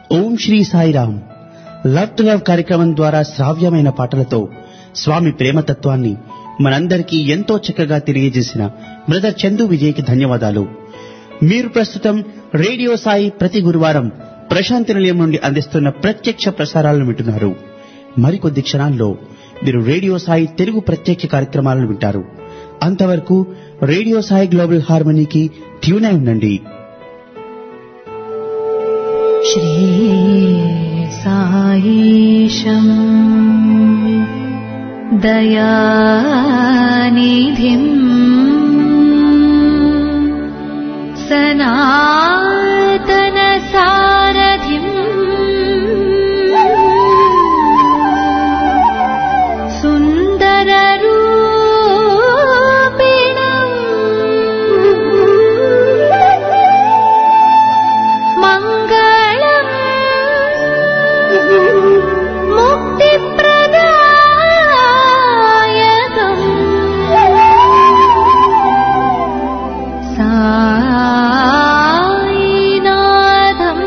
Om Sri Sairam love to love కార్యక్రమం ద్వారా శ్రావ్యమైన పాటలతో స్వామి ప్రేమతత్వాన్ని మనందరికీ ఎంతో చక్కగా తెలియజేసిన బ్రదర్ చందు విజయ్కి ధన్యవాదాలు మీరు ప్రస్తుతం రేడియో సాయి ప్రతి గురువారం ప్రశాంతి నిలయం నుండి అందిస్తున్న ప్రత్యక్ష ప్రసారాలను వింటున్నారు మరికొద్ది క్షణాల్లో మీరు రేడియో సాయి తెలుగు ప్రత్యక్ష కార్యక్రమాలను వింటారు అంతవరకు రేడియో సాయి గ్లోబల్ హార్మనీకి ట్యూన్ అయి ఉండండి श्रीसायीशम् दयानिधिम् सनातनसारथिम् सुन्दररूपिणम् मङ्गलम् मुक्तिप्रदायकम् सायिनाथम्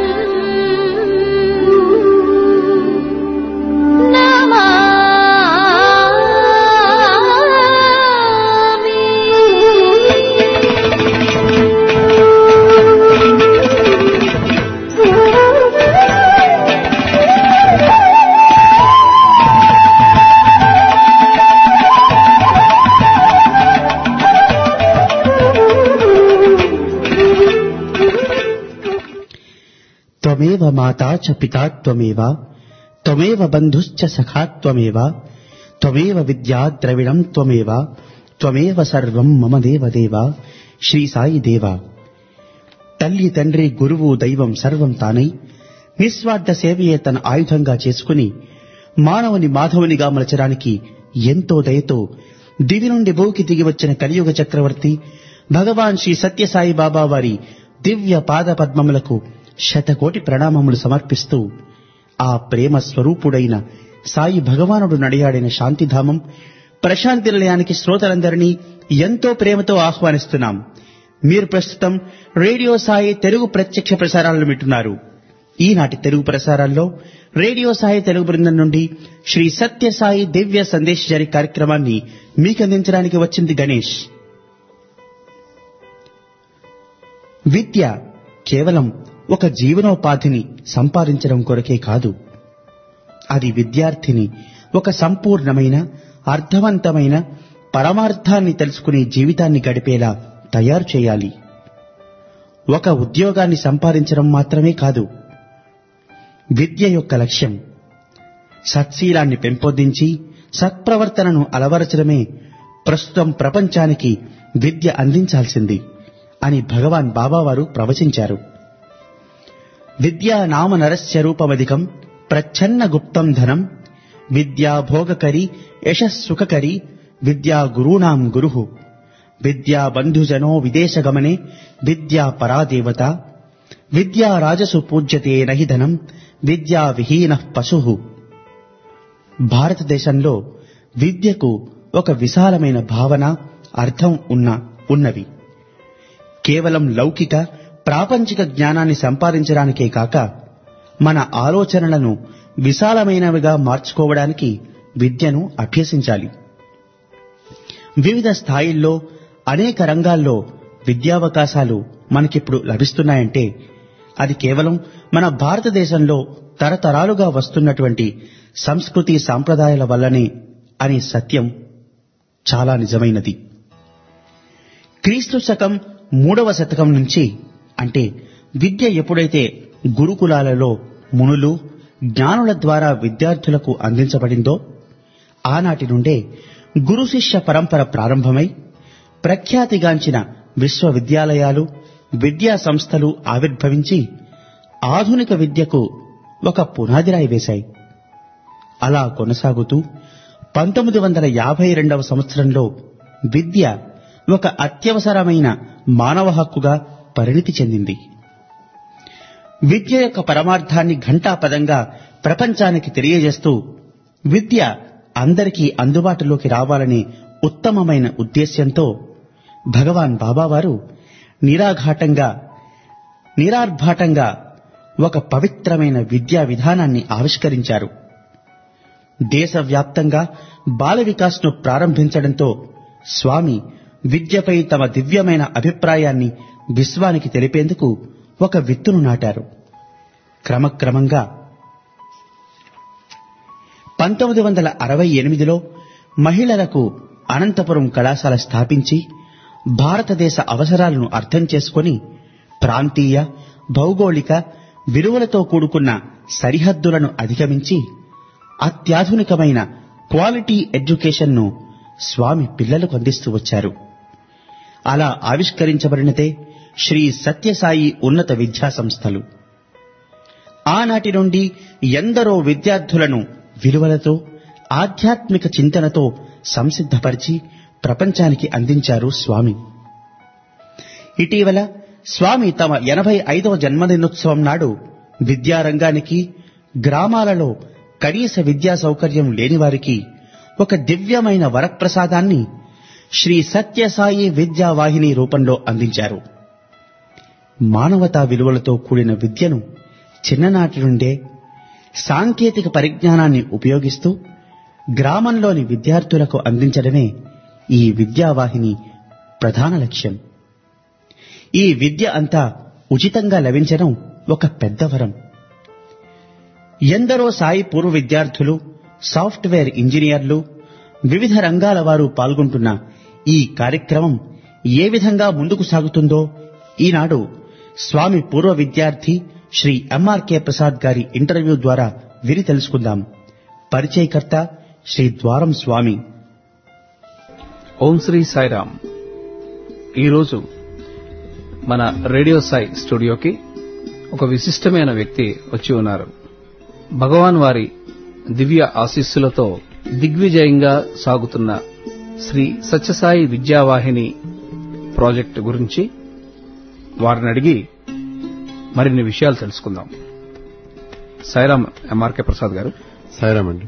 త్వమేవ మాతా చ పితా త్వమేవ త్వమేవ బంధుశ్చ సఖా త్వమేవ త్వమేవ విద్యా ద్రవిణం త్వమేవ త్వమేవ సర్వం మమ దేవదేవ శ్రీ సాయి దేవ తల్లి తండ్రి గురువు దైవం సర్వం తానై నిస్వార్థ సేవయే తన ఆయుధంగా చేసుకుని మానవుని మాధవునిగా మలచడానికి ఎంతో దయతో దివి నుండి భూకి దిగి వచ్చిన కలియుగ చక్రవర్తి భగవాన్ శ్రీ సత్యసాయి బాబా వారి దివ్య పాద పద్మములకు శతకోటి ప్రణామములు సమర్పిస్తూ ఆ ప్రేమ స్వరూపుడైన సాయి భగవానుడు నడియాడిన శాంతిధామం ప్రశాంతి నిలయానికి శ్రోతలందరినీ ఎంతో ప్రేమతో ఆహ్వానిస్తున్నాం మీరు ప్రస్తుతం రేడియో సాయి తెలుగు ప్రత్యక్ష ప్రసారాలను వింటున్నారు ఈనాటి తెలుగు ప్రసారాల్లో రేడియో సాయి తెలుగు బృందం నుండి శ్రీ సత్య సాయి దివ్య సందేశ్ జరి కార్యక్రమాన్ని మీకు అందించడానికి వచ్చింది గణేష్ విద్య కేవలం ఒక జీవనోపాధిని సంపాదించడం కొరకే కాదు అది విద్యార్థిని ఒక సంపూర్ణమైన అర్థవంతమైన పరమార్థాన్ని తెలుసుకునే జీవితాన్ని గడిపేలా తయారు చేయాలి ఒక ఉద్యోగాన్ని సంపాదించడం మాత్రమే కాదు విద్య యొక్క లక్ష్యం సత్శీలాన్ని పెంపొందించి సత్ప్రవర్తనను అలవరచడమే ప్రస్తుతం ప్రపంచానికి విద్య అందించాల్సింది అని భగవాన్ బాబావారు ప్రవచించారు విద్యా నామ నరస్య రూపమధికం ప్రచ్ఛన్న గుప్తం ధనం విద్యా భోగకరి యశస్సుఖకరి విద్యా గురూణాం గురు విద్యా బంధుజనో విదేశగమనే విద్యా పరాదేవత విద్యా రాజసు పూజ్యతే నహి ధనం విద్యా విహీన పశు భారతదేశంలో విద్యకు ఒక విశాలమైన భావన అర్థం ఉన్న ఉన్నవి కేవలం లౌకిక ప్రాపంచిక జ్ఞానాన్ని సంపాదించడానికే కాక మన ఆలోచనలను విశాలమైనవిగా మార్చుకోవడానికి విద్యను అభ్యసించాలి వివిధ స్థాయిల్లో అనేక రంగాల్లో విద్యావకాశాలు మనకిప్పుడు లభిస్తున్నాయంటే అది కేవలం మన భారతదేశంలో తరతరాలుగా వస్తున్నటువంటి సంస్కృతి సాంప్రదాయాల వల్లనే అనే సత్యం చాలా నిజమైనది క్రీస్తు శకం మూడవ శతకం నుంచి అంటే విద్య ఎప్పుడైతే గురుకులాలలో మునులు జ్ఞానుల ద్వారా విద్యార్థులకు అందించబడిందో ఆనాటి నుండే గురు శిష్య పరంపర ప్రారంభమై ప్రఖ్యాతిగాంచిన విశ్వవిద్యాలయాలు విద్యా సంస్థలు ఆవిర్భవించి ఆధునిక విద్యకు ఒక పునాదిరాయి వేశాయి అలా కొనసాగుతూ పంతొమ్మిది వందల యాభై రెండవ సంవత్సరంలో విద్య ఒక అత్యవసరమైన మానవ హక్కుగా పరిణితి చెందింది విద్య యొక్క పరమార్థాన్ని ఘంటాపదంగా ప్రపంచానికి తెలియజేస్తూ విద్య అందరికీ అందుబాటులోకి రావాలనే ఉత్తమమైన ఉద్దేశ్యంతో భగవాన్ బాబావారు నిరాఘాటంగా నిరార్భాటంగా ఒక పవిత్రమైన విద్యా విధానాన్ని ఆవిష్కరించారు దేశవ్యాప్తంగా బాల వికాస్ను ప్రారంభించడంతో స్వామి విద్యపై తమ దివ్యమైన అభిప్రాయాన్ని విశ్వానికి తెలిపేందుకు ఒక విత్తును నాటారు క్రమక్రమంగా పంతొమ్మిది వందల అరవై ఎనిమిదిలో మహిళలకు అనంతపురం కళాశాల స్థాపించి భారతదేశ అవసరాలను అర్థం చేసుకొని ప్రాంతీయ భౌగోళిక విలువలతో కూడుకున్న సరిహద్దులను అధిగమించి అత్యాధునికమైన క్వాలిటీ ఎడ్యుకేషన్ను స్వామి పిల్లలకు అందిస్తూ వచ్చారు అలా ఆవిష్కరించబడినదే శ్రీ సత్యసాయి ఉన్నత విద్యా సంస్థలు ఆనాటి నుండి ఎందరో విద్యార్థులను విలువలతో ఆధ్యాత్మిక చింతనతో సంసిద్ధపరిచి ప్రపంచానికి అందించారు స్వామి ఇటీవల స్వామి తమ ఎనభై ఐదవ జన్మదినోత్సవం నాడు విద్యారంగానికి గ్రామాలలో కనీస విద్యా సౌకర్యం లేని వారికి ఒక దివ్యమైన వరప్రసాదాన్ని శ్రీ సత్యసాయి విద్యావాహిని రూపంలో అందించారు మానవతా విలువలతో కూడిన విద్యను చిన్ననాటి నుండే సాంకేతిక పరిజ్ఞానాన్ని ఉపయోగిస్తూ గ్రామంలోని విద్యార్థులకు అందించడమే ఈ విద్యావాహిని ప్రధాన లక్ష్యం ఈ విద్య అంతా ఉచితంగా లభించడం ఒక పెద్ద వరం ఎందరో సాయి పూర్వ విద్యార్థులు సాఫ్ట్వేర్ ఇంజనీర్లు వివిధ రంగాల వారు పాల్గొంటున్న ఈ కార్యక్రమం ఏ విధంగా ముందుకు సాగుతుందో ఈనాడు స్వామి పూర్వ విద్యార్థి శ్రీ ఎంఆర్కే ప్రసాద్ గారి ఇంటర్వ్యూ ద్వారా విని తెలుసుకుందాం పరిచయకర్త శ్రీ ద్వారం స్వామి ఓం శ్రీ సాయిరామ్ ఈరోజు మన రేడియో సాయి స్టూడియోకి ఒక విశిష్టమైన వ్యక్తి వచ్చి ఉన్నారు భగవాన్ వారి దివ్య ఆశీస్సులతో దిగ్విజయంగా సాగుతున్న శ్రీ సత్యసాయి విద్యావాహిని ప్రాజెక్టు గురించి వారిని అడిగి మరిన్ని విషయాలు తెలుసుకుందాం సాయిరామ్ ఎంఆర్కే ప్రసాద్ గారు సాయిరామ్ అండి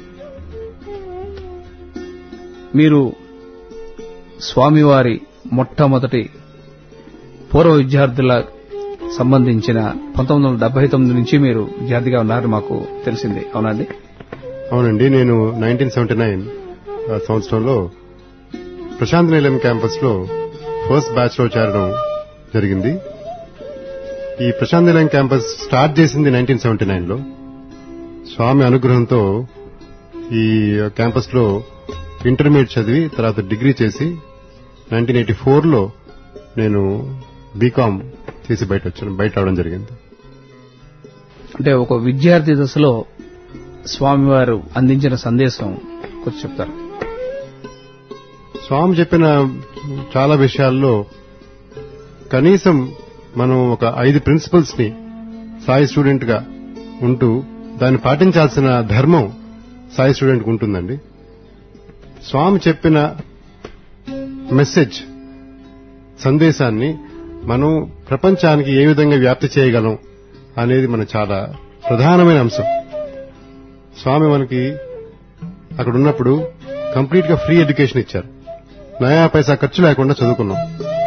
మీరు స్వామివారి మొట్టమొదటి పూర్వ విద్యార్థుల సంబంధించిన పంతొమ్మిది వందల డెబ్బై తొమ్మిది నుంచి మీరు విద్యార్థిగా ఉన్నారని మాకు తెలిసింది అవునండి అవునండి నేను నైన్టీన్ సెవెంటీ నైన్ సంవత్సరంలో ప్రశాంత్ నిలయం క్యాంపస్ లో ఫస్ట్ బ్యాచ్ లో చేరడం జరిగింది ఈ ప్రశాంత్ నిలయం క్యాంపస్ స్టార్ట్ చేసింది నైన్టీన్ సెవెంటీ నైన్ లో స్వామి అనుగ్రహంతో ఈ క్యాంపస్ లో ఇంటర్మీడియట్ చదివి తర్వాత డిగ్రీ చేసి నైన్టీన్ ఎయిటీ ఫోర్ లో నేను బీకామ్ చేసి బయట వచ్చాను బయట రావడం జరిగింది అంటే ఒక విద్యార్థి దశలో స్వామివారు అందించిన సందేశం కొంచెం చెప్తారు స్వామి చెప్పిన చాలా విషయాల్లో కనీసం మనం ఒక ఐదు ప్రిన్సిపల్స్ ని సాయి స్టూడెంట్ గా ఉంటూ దాన్ని పాటించాల్సిన ధర్మం సాయి స్టూడెంట్ కు ఉంటుందండి స్వామి చెప్పిన మెసేజ్ సందేశాన్ని మనం ప్రపంచానికి ఏ విధంగా వ్యాప్తి చేయగలం అనేది మన చాలా ప్రధానమైన అంశం స్వామి మనకి అక్కడ ఉన్నప్పుడు కంప్లీట్ గా ఫ్రీ ఎడ్యుకేషన్ ఇచ్చారు నయా పైసా ఖర్చు లేకుండా చదువుకున్నాం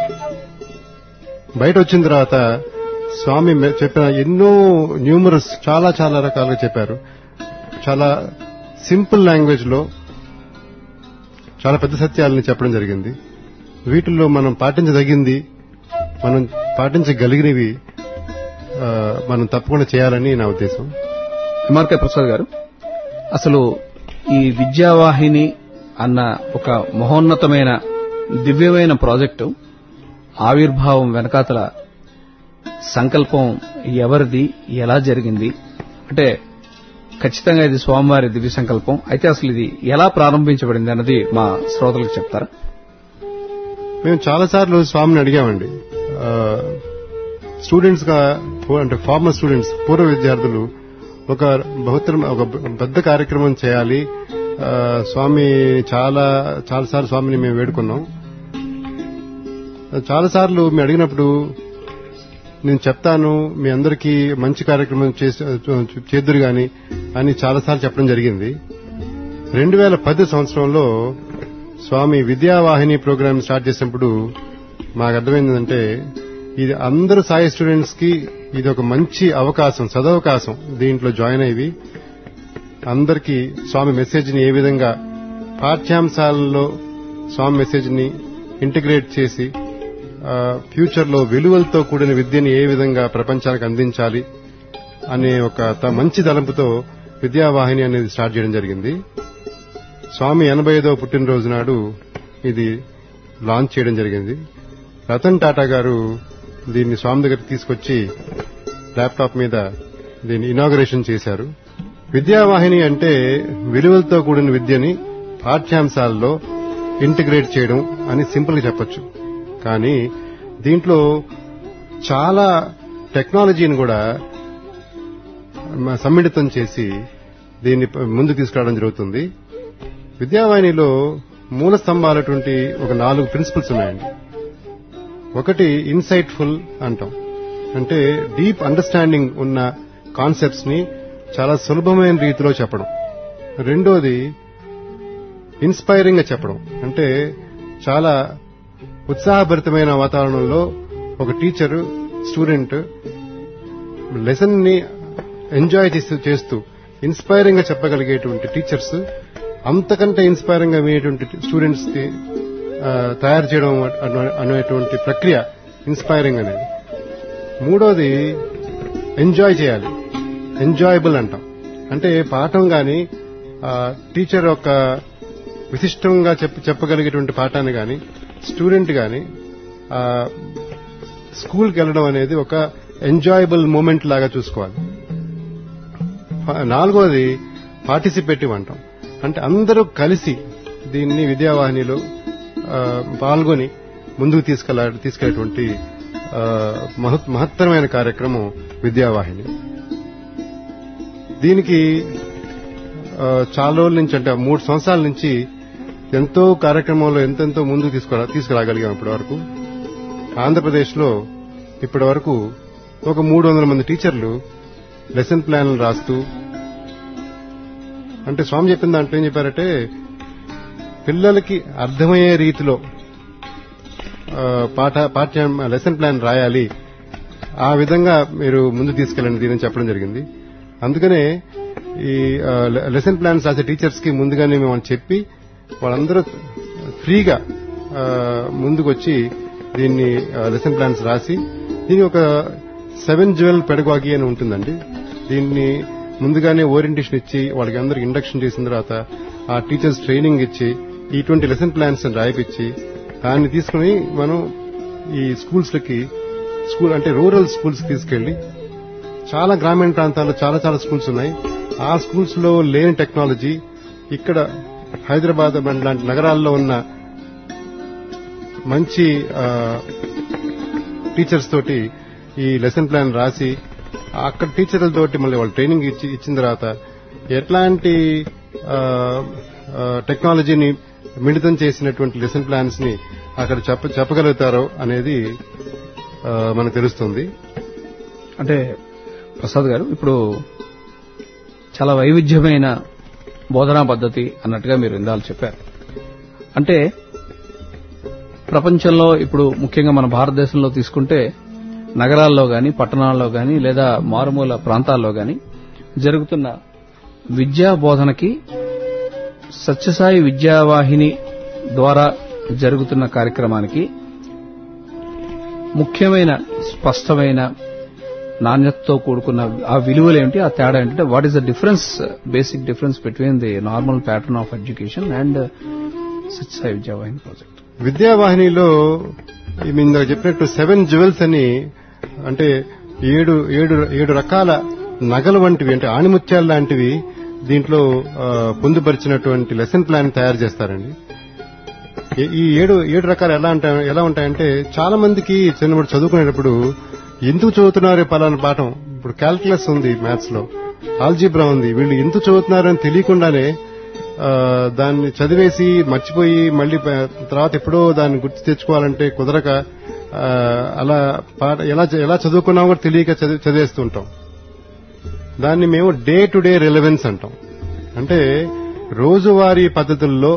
బయట వచ్చిన తర్వాత స్వామి మె- చెప్పిన ఎన్నో న్యూమరస్ చాలా చాలా రకాలుగా చెప్పారు చాలా సింపుల్ లాంగ్వేజ్ లో చాలా పెద్ద సత్యాలని చెప్పడం జరిగింది వీటిల్లో మనం పాటించదగింది మనం పాటించగలిగినవి ఆ, మనం తప్పకుండా చేయాలని నా ఉద్దేశం ఎంఆర్కే ప్రసాద్ గారు అసలు ఈ విద్యావాహిని అన్న ఒక మహోన్నతమైన దివ్యమైన ప్రాజెక్టు ఆవిర్భావం వెనకాతల సంకల్పం ఎవరిది ఎలా జరిగింది అంటే ఖచ్చితంగా ఇది స్వామివారి దివ్య సంకల్పం అయితే అసలు ఇది ఎలా ప్రారంభించబడింది అన్నది మా శ్రోతలకు చెప్తారా మేము చాలా సార్లు స్వామిని అడిగామండి స్టూడెంట్స్ గా అంటే ఫార్మర్ స్టూడెంట్స్ పూర్వ విద్యార్థులు ఒక బహుత్తర ఒక పెద్ద కార్యక్రమం చేయాలి ఆ, స్వామి చాలా చాలా సార్లు స్వామిని మేము వేడుకున్నాం చాలా సార్లు మేము అడిగినప్పుడు నేను చెప్తాను మీ అందరికీ మంచి కార్యక్రమం చేసి- చేద్దురు గాని అని చాలాసార్లు చెప్పడం జరిగింది రెండు వేల పది సంవత్సరంలో స్వామి విద్యావాహిని ప్రోగ్రామ్ స్టార్ట్ చేసినప్పుడు మాకు అర్థమైందంటే ఇది అందరూ సాయి స్టూడెంట్స్ కి ఇది ఒక మంచి అవకాశం సదవకాశం దీంట్లో జాయిన్ అయ్యి అందరికీ స్వామి మెసేజ్ ని ఏ విధంగా పాఠ్యాంశాలలో స్వామి మెసేజ్ ని ఇంటిగ్రేట్ చేసి ఫ్యూచర్ లో విలువలతో కూడిన విద్యని ఏ విధంగా ప్రపంచానికి అందించాలి అనే ఒక త- మంచి తలంపుతో విద్యావాహిని అనేది స్టార్ట్ చేయడం జరిగింది స్వామి ఎనభై ఐదవ పుట్టినరోజు నాడు ఇది లాంచ్ చేయడం జరిగింది రతన్ టాటా గారు దీన్ని స్వామి దగ్గర తీసుకొచ్చి ల్యాప్టాప్ మీద దీన్ని ఇనాగరేషన్ చేశారు విద్యావాహిని అంటే విలువలతో కూడిన విద్యని పాఠ్యాంశాల్లో ఇంటిగ్రేట్ చేయడం అని సింపుల్ గా చెప్పొచ్చు కానీ దీంట్లో చాలా టెక్నాలజీని కూడా మ- సమ్మిళితం చేసి దీన్ని ప- ముందుకు తీసుకురావడం జరుగుతుంది విద్యావాహినిలో మూల స్తంభాలటువంటి ఒక నాలుగు ప్రిన్సిపల్స్ ఉన్నాయండి ఒకటి ఇన్సైట్ఫుల్ అంటాం అంటే డీప్ అండర్స్టాండింగ్ ఉన్న కాన్సెప్ట్స్ ని చాలా సులభమైన రీతిలో చెప్పడం రెండోది ఇన్స్పైరింగ్ గా చెప్పడం అంటే చాలా ఉత్సాహభరితమైన వాతావరణంలో ఒక టీచర్ స్టూడెంట్ లెసన్ ని ఎంజాయ్ చేస్తూ చేస్తూ ఇన్స్పైరింగ్ గా చెప్పగలిగేటువంటి టీచర్స్ అంతకంటే ఇన్స్పైరింగ్ గా వినేటువంటి స్టూడెంట్స్ కి ఆ, తయారు చేయడం అనే- అనేటువంటి ప్రక్రియ ఇన్స్పైరింగ్ అనేది మూడోది ఎంజాయ్ చేయాలి ఎంజాయబుల్ అంటాం అంటే పాఠం గాని ఆ, టీచర్ యొక్క విశిష్టంగా చెప్ప చెప్పగలిగేటువంటి పాఠాన్ని గాని స్టూడెంట్ గాని ఆ, స్కూల్కి వెళ్ళడం అనేది ఒక ఎంజాయబుల్ మూమెంట్ లాగా చూసుకోవాలి ఫ- నాలుగోది పార్టిసిపేటివ్ అంటాం అంటే అందరూ కలిసి దీన్ని విద్యావాహినిలో ఆ, పాల్గొని ముందుకు తీసుకెళ్ళ తీసుకెళ్ళేటువంటి ఆ, మహత్- మహత్తరమైన కార్యక్రమం విద్యావాహిని దీనికి ఆ, చాలా రోజుల నుంచి అంటే మూడు సంవత్సరాల నుంచి ఎంతో కార్యక్రమంలో ఎంతెంతో ముందుకు తీసుకురా తీసుకురాగలిగాం ఇప్పటి వరకు ఆంధ్రప్రదేశ్ లో ఇప్పటి వరకు ఒక మూడు వందల మంది టీచర్లు లెసన్ ప్లాన్లు రాస్తూ అంటే స్వామి చెప్పిన దాంట్లో ఏం చెప్పారంటే పిల్లలకి అర్థమయ్యే రీతిలో ఆ, పాఠ పాఠ్య లెసన్ ప్లాన్ రాయాలి ఆ విధంగా మీరు ముందు తీసుకెళ్ళండి దీని చెప్పడం జరిగింది అందుకనే ఈ ఆ, లె- లెసన్ ప్లాన్స్ రాసే టీచర్స్ కి ముందుగానే మేము చెప్పి వాళ్ళందరూ ఫ్రీగా ఆ, ముందుకొచ్చి దీన్ని ఆ, లెసన్ ప్లాన్స్ రాసి దీని ఒక సెవెన్ జ్యువెల్ పెడగాగి అని ఉంటుందండి దీన్ని ముందుగానే ఓరియంటేషన్ ఇచ్చి వాళ్ళకి అందరికి ఇండక్షన్ చేసిన తర్వాత ఆ టీచర్స్ ట్రైనింగ్ ఇచ్చి ఇటువంటి లెసన్ ప్లాన్స్ రాయిపించి దాన్ని తీసుకుని మనం ఈ స్కూల్స్ లకి స్కూల్ అంటే రూరల్ స్కూల్స్ తీసుకెళ్లి చాలా గ్రామీణ ప్రాంతాల్లో చాలా చాలా స్కూల్స్ ఉన్నాయి ఆ స్కూల్స్ లో లేని టెక్నాలజీ ఇక్కడ హైదరాబాద్ లాంటి నగరాల్లో ఉన్న మంచి ఆ, టీచర్స్ తోటి ఈ లెసన్ ప్లాన్ రాసి అక్కడ టీచర్లతోటి మళ్ళీ వాళ్ళు ట్రైనింగ్ ఇచ్చి ఇచ్చిన తర్వాత ఎట్లాంటి ఆ, ఆ, టెక్నాలజీని మిళితం చేసినటువంటి లెసన్ ప్లాన్స్ ని అక్కడ చెప్ప చెప్పగలుగుతారో అనేది ఆ, మనకు తెలుస్తుంది అంటే ప్రసాద్ గారు ఇప్పుడు చాలా వైవిధ్యమైన బోధనా పద్ధతి అన్నట్టుగా మీరు ఇందాలు చెప్పారు అంటే ప్రపంచంలో ఇప్పుడు ముఖ్యంగా మన భారతదేశంలో తీసుకుంటే నగరాల్లో గాని పట్టణాల్లో గాని లేదా మారుమూల ప్రాంతాల్లో గాని జరుగుతున్న విద్యా బోధనకి సత్యసాయి విద్యావాహిని ద్వారా జరుగుతున్న కార్యక్రమానికి ముఖ్యమైన స్పష్టమైన నాణ్యతతో కూడుకున్న ఆ విలువలు ఏమిటి ఆ తేడా ఏంటంటే what is the difference basic difference between the normal pattern of education and Sathya Sai Vidyavahini project విద్యావాహినిలో ఈ మీ ఇందాక చెప్పినట్టు సెవెన్ జ్యువెల్స్ అని అంటే ఏడు ఏడు ఏడు రకాల నగలు వంటివి అంటే ఆణిముత్యాలు లాంటివి దీంట్లో ఆ, పొందుపరిచినటువంటి లెసన్ ప్లాన్ తయారు చేస్తారండి ఈ- ఈ ఏడు ఏడు రకాలు ఎలా ఉంటాయి ఎలా ఉంటాయంటే చాలా మందికి చిన్నప్పుడు చదువుకునేటప్పుడు ఎందుకు చదువుతున్నారు పలానా పాఠం ఇప్పుడు క్యాల్కులస్ ఉంది మ్యాథ్స్ లో ఆల్జీబ్రా ఉంది వీళ్ళు ఎందుకు చదువుతున్నారు అని తెలియకుండానే ఆ, దాన్ని చదివేసి మర్చిపోయి మళ్ళీ ప- తర్వాత ఎప్పుడో దాన్ని గుర్తు తెచ్చుకోవాలంటే కుదరక ఆ, అలా పాట ఎలా ఎలా చదువుకున్నామో కూడా తెలియక చదివి చదివేస్తూ ఉంటాం దాన్ని మేము డే టు డే రిలవెన్స్ అంటాం అంటే రోజువారీ పద్ధతుల్లో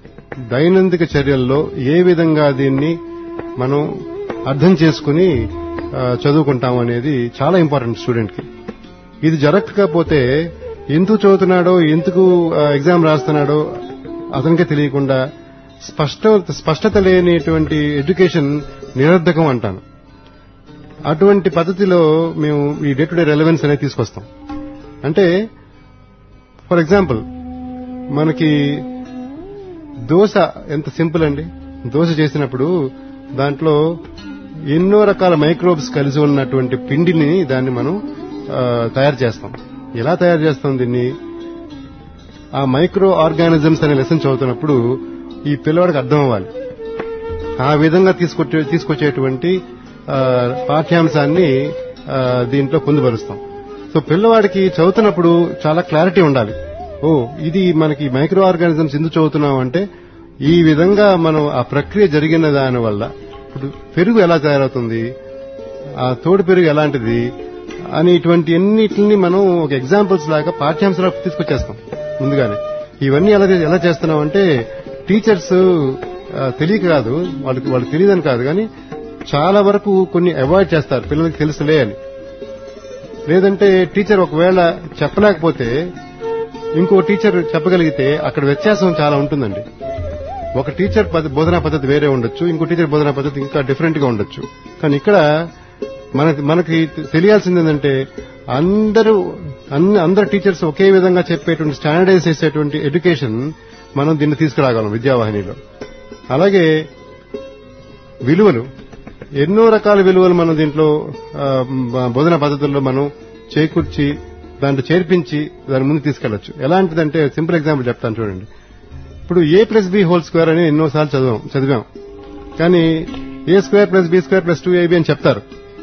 దైనందిక చర్యల్లో ఏ విధంగా దీన్ని మనం అర్థం చేసుకుని ఆ, చదువుకుంటాం అనేది చాలా ఇంపార్టెంట్ స్టూడెంట్ కి ఇది జరగకపోతే ఎందుకు చదువుతున్నాడో ఎందుకు ఎగ్జామ్ రాస్తున్నాడో అతనికే తెలియకుండా స్పష్ట స్పష్టత లేనిటువంటి ఎడ్యుకేషన్ నిరర్ధకం అంటాను అటువంటి పద్ధతిలో మేము ఈ డే టు డే రెలవెన్స్ అనేది తీసుకొస్తాం అంటే ఫర్ ఎగ్జాంపుల్ మనకి దోశ ఎంత సింపుల్ అండి దోశ చేసినప్పుడు దాంట్లో ఎన్నో రకాల మైక్రోబ్స్ కలిసి ఉన్నటువంటి పిండిని దాన్ని మనం ఆ, తయారు చేస్తాం ఎలా తయారు చేస్తాం దీన్ని ఆ మైక్రో ఆర్గానిజమ్స్ అనే లెసన్ చదువుతున్నప్పుడు ఈ పిల్లవాడికి అర్థం అవ్వాలి ఆ విధంగా తీసుకొచ్చే తీసుకొచ్చేటువంటి ఆ, పాఠ్యాంశాన్ని ఆ, దీంట్లో పొందుపరుస్తాం సో పిల్లవాడికి చదువుతున్నప్పుడు చాలా క్లారిటీ ఉండాలి ఓ ఇది మనకి మైక్రో ఆర్గానిజమ్స్ ఎందుకు చదువుతున్నాం అంటే ఈ విధంగా మనం ఆ ప్రక్రియ జరిగిన దాని వల్ల ఇప్పుడు పెరుగు ఎలా తయారవుతుంది ఆ తోడు పెరుగు ఎలాంటిది అని ఇటువంటి అన్నిటిని మనం ఒక ఎగ్జాంపుల్స్ లాగా పాఠ్యాంశాలు తీసుకొచ్చేస్తాం ముందుగానే ఇవన్నీ ఎలా ఎలా చేస్తున్నాం అంటే టీచర్స్ ఆ, తెలియక కాదు వాళ్ళకి వాళ్ళకి తెలియదని కాదు కానీ చాలా వరకు కొన్ని అవాయిడ్ చేస్తారు పిల్లలకి తెలుసులే అని లేదంటే టీచర్ ఒకవేళ చెప్పలేకపోతే ఇంకో టీచర్ చెప్పగలిగితే అక్కడ వ్యత్యాసం చాలా ఉంటుందండి ఒక టీచర్ పద్ధ- బోధనా పద్ధతి వేరే ఉండొచ్చు ఇంకో టీచర్ బోధనా పద్ధతి ఇంకా డిఫరెంట్ గా ఉండొచ్చు కానీ ఇక్కడ మనకి మనకి తెలియాల్సింది ఏంటంటే అందరూ అన్ని అందరు టీచర్స్ ఒకే విధంగా చెప్పేటువంటి స్టాండర్డైజ్ చేసేటువంటి ఎడ్యుకేషన్ మనం దీన్ని తీసుకురాగలం విద్యావాహినిలో అలాగే విలువలు ఎన్నో రకాల విలువలు మనం దీంట్లో ఆ, బ- బోధనా పద్ధతుల్లో మనం చేకూర్చి దాంట్లో చేర్పించి దాని ముందు తీసుకెళ్లొచ్చు ఎలాంటిదంటే సింపుల్ ఎగ్జాంపుల్ చెప్తాను చూడండి ఇప్పుడు A plus B whole square అని ఎన్నోసార్లు చదివాం చదివాం కానీ A square plus B square plus two A B అని చెప్తారు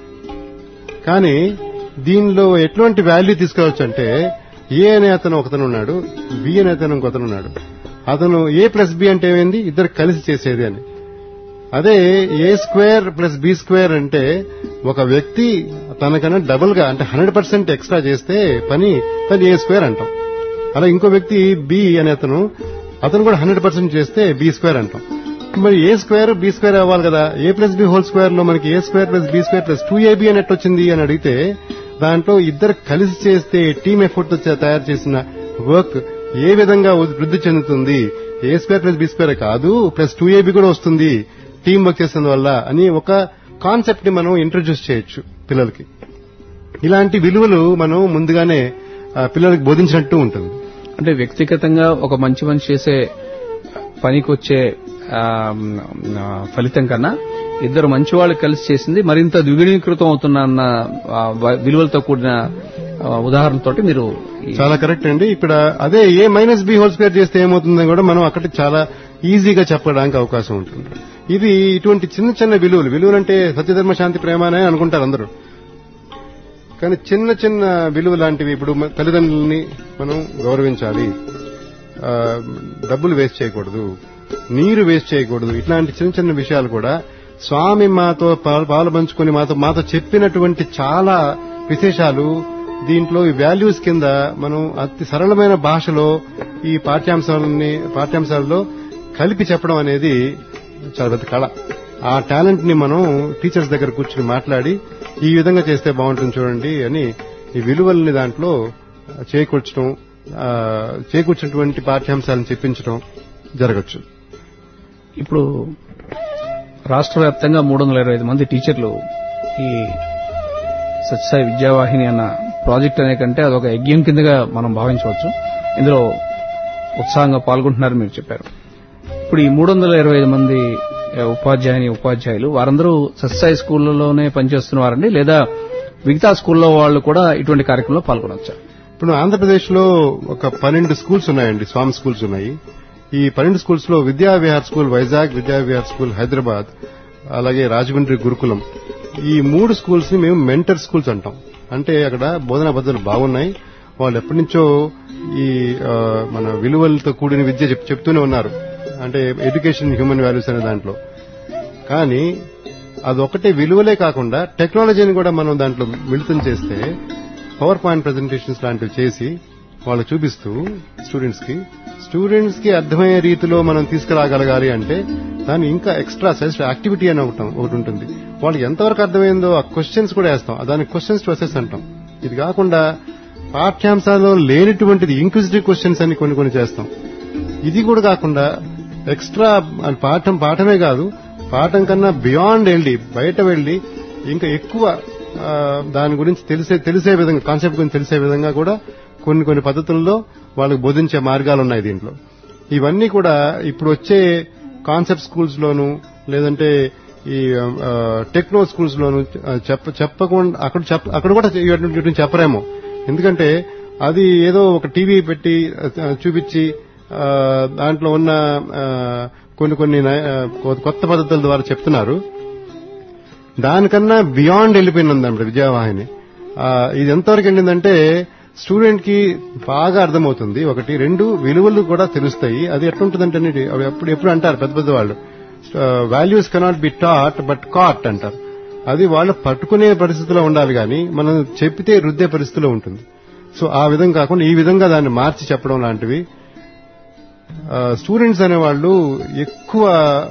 కానీ దీనిలో ఎటువంటి వాల్యూ తీసుకురావచ్చు అంటే ఏ అనే అతను ఒకతను ఉన్నాడు బి అనే అతను ఇంకొతను ఉన్నాడు అతను ఏ ప్లస్ బి అంటే ఏమైంది ఇద్దరు కలిసి చేసేది అని అదే A square plus B square అంటే ఒక వ్యక్తి తనకన్నా డబుల్ గా అంటే హండ్రెడ్ పర్సెంట్ ఎక్స్ట్రా చేస్తే పని తను ఏ స్క్వేర్ అంటాం అలా ఇంకో వ్యక్తి బి అనే అతను అతను కూడా హండ్రెడ్ పర్సెంట్ చేస్తే బి స్క్వేర్ అంటాం మరి ఏ స్క్వేర్ బి స్క్వేర్ అవ్వాలి కదా A plus B whole square లో మనకి A square plus B square plus two A B అని ఎట్లా వచ్చింది అని అడిగితే దాంట్లో ఇద్దరు కలిసి చేస్తే టీమ్ ఎఫర్ట్ తో చే- తయారు చేసిన వర్క్ ఏ విధంగా వృద్ధి చెందుతుంది A square plus B square కాదు ప్లస్ టూ ఏబి కూడా వస్తుంది టీం వర్క్ చేసిన వల్ల అని ఒక కాన్సెప్ట్ ని మనం ఇంట్రడ్యూస్ చేయొచ్చు పిల్లలకి ఇలాంటి విలువలు మనం ముందుగానే ఆ, పిల్లలకి బోధించినట్టు ఉంటుంది అంటే వ్యక్తిగతంగా ఒక మంచి మనిషి చేసే పనికి వచ్చే ఆ, ఆ, ఫలితం కన్నా ఇద్దరు మంచి వాళ్ళు కలిసి చేసింది మరింత ద్విగుణీకృతం అవుతున్న అన్న ఆ, వ- విలువలతో కూడిన ఆ, ఉదాహరణతోటి మీరు ఈ- చాలా కరెక్ట్ అండి ఇక్కడ అదే A minus B whole square చేస్తే ఏమవుతుందని కూడా మనం అక్కడ చాలా ఈజీగా చెప్పడానికి అవకాశం ఉంటుంది ఇది ఇటువంటి చిన్న చిన్న విలువలు విలువలు అంటే సత్యధర్మ శాంతి ప్రేమ అనే అనుకుంటారు అందరూ కానీ చిన్న చిన్న విలువ లాంటివి ఇప్పుడు మన తల్లిదండ్రులని మనం గౌరవించాలి ఆ, డబ్బులు వేస్ట్ చేయకూడదు నీరు వేస్ట్ చేయకూడదు ఇట్లాంటి చిన్న చిన్న విషయాలు కూడా స్వామి మాతో పాలు పాలు పంచుకొని మాతో మాతో చెప్పినటువంటి చాలా విశేషాలు దీంట్లో ఈ వాల్యూస్ కింద మనం అతి సరళమైన భాషలో ఈ పాఠ్యాంశాలని పాఠ్యాంశాలలో కలిపి చెప్పడం అనేది చాలా పెద్ద కళ ఆ టాలెంట్ ని మనం టీచర్స్ దగ్గర కూర్చుని మాట్లాడి ఈ విధంగా చేస్తే బాగుంటుంది చూడండి అని ఈ విలువల్ని దాంట్లో చేకూర్చడం ఆ, చేకూర్చినటువంటి పాఠ్యాంశాలను చెప్పించడం జరగచ్చు ఇప్పుడు రాష్ట్ర వ్యాప్తంగా మూడు వందల ఇరవై ఐదు మంది టీచర్లు ఈ సత్యసాయి విద్యావాహిని అన్న ప్రాజెక్ట్ అనే కంటే అదొక యజ్ఞం కిందగా మనం భావించవచ్చు ఇందులో ఉత్సాహంగా పాల్గొంటున్నారని మీరు చెప్పారు ఇప్పుడు ఈ మూడు వందల ఇరవై ఐదు మంది ఏ, ఉపాధ్యాయుని ఉపాధ్యాయులు వారందరూ సత్యసాయి స్కూళ్లలోనే పనిచేస్తున్నవారండి లేదా మిగతా స్కూల్లో వాళ్ళు కూడా ఇటువంటి కార్యక్రమంలో పాల్గొనవచ్చా ఇప్పుడు ఆంధ్రప్రదేశ్ లో ఒక పన్నెండు స్కూల్స్ ఉన్నాయండి స్వామి స్కూల్స్ ఉన్నాయి ఈ పన్నెండు స్కూల్స్ లో విద్యా విహార్ స్కూల్ వైజాగ్ విద్యా విహార్ స్కూల్ హైదరాబాద్ అలాగే రాజమండ్రి గురుకులం ఈ మూడు స్కూల్స్ ని మేము మెంటర్ స్కూల్స్ అంటాం అంటే అక్కడ బోధనా పద్ధతులు బాగున్నాయి వాళ్ళు ఎప్పటి నుంచో ఈ ఆ, మన విలువలతో కూడిన విద్య చెప్- చెప్తూనే ఉన్నారు అంటే ఎడ్యుకేషన్ హ్యూమన్ వాల్యూస్ అనే దాంట్లో కానీ అదొకటే విలువలే కాకుండా టెక్నాలజీని కూడా మనం దాంట్లో మిళితం చేస్తే పవర్ పాయింట్ ప్రజెంటేషన్స్ లాంటివి చేసి వాళ్ళకి చూపిస్తూ స్టూడెంట్స్ కి స్టూడెంట్స్ కి అర్థమయ్యే రీతిలో మనం తీసుకురాగలగాలి అంటే దాని ఇంకా ఎక్స్ట్రా సజెస్ట్ యాక్టివిటీ అని ఒకటి ఒకటి ఉంటుంది వాళ్ళకి ఎంతవరకు అర్థమైందో ఆ క్వశ్చన్స్ కూడా వేస్తాం దానికి క్వశ్చన్స్ టు అసెస్ అంటాం ఇది కాకుండా పాఠ్యాంశాల్లో లేనటువంటిది ఇంక్విజిటివ్ క్వశ్చన్స్ అని కొన్ని కొన్ని చేస్తాం ఇది కూడా కాకుండా ఎక్స్ట్రా పాఠం పాఠమే కాదు పాఠం కన్నా బియాండ్ వెళ్ళి బయట వెళ్ళి ఇంకా ఎక్కువ ఆ, దాని గురించి తెలిసే తెలిసే విధంగా కాన్సెప్ట్ గురించి తెలిసే విధంగా కూడా కొన్ని కొన్ని పద్ధతుల్లో వాళ్ళకి బోధించే మార్గాలు ఉన్నాయి దీంట్లో ఇవన్నీ కూడా ఇప్పుడు వచ్చే కాన్సెప్ట్ స్కూల్స్ లోను లేదంటే ఈ ఆ, టెక్నో స్కూల్స్ లోను ఆ, చెప్ప చెప్పకుండా అక్కడ చెప్ప అక్కడ కూడా వీటి గురించి చెప్పరేమో ఎందుకంటే అది ఏదో ఒక టీవీ పెట్టి ఆ, చూపించి ఆ, దాంట్లో ఉన్న ఆ, కొన్ని కొన్ని నయ- ఆ, కొత్త పద్ధతుల ద్వారా చెప్తున్నారు దానికన్నా బియాండ్ వెళ్ళిపోయింది అన్నమాట విద్యావాహిని ఆ, ఇది ఎంతవరకు వెళ్ళిందంటే స్టూడెంట్ కి బాగా అర్థమవుతుంది ఒకటి రెండు విలువలు కూడా తెలుస్తాయి అది ఎట్లుంటుందంటే అనేది అవి ఎప్పుడు ఎప్పుడు అంటారు పెద్ద పెద్ద వాళ్ళు values cannot be taught but caught అంటారు అది వాళ్ళు పట్టుకునే పరిస్థితిలో ఉండాలి కానీ మనం చెప్పితే రుద్దే పరిస్థితిలో ఉంటుంది సో ఆ విధంగా కాకుండా ఈ విధంగా దాన్ని మార్చి చెప్పడం లాంటివి స్టూడెంట్స్ అనేవాళ్ళు ఎక్కువ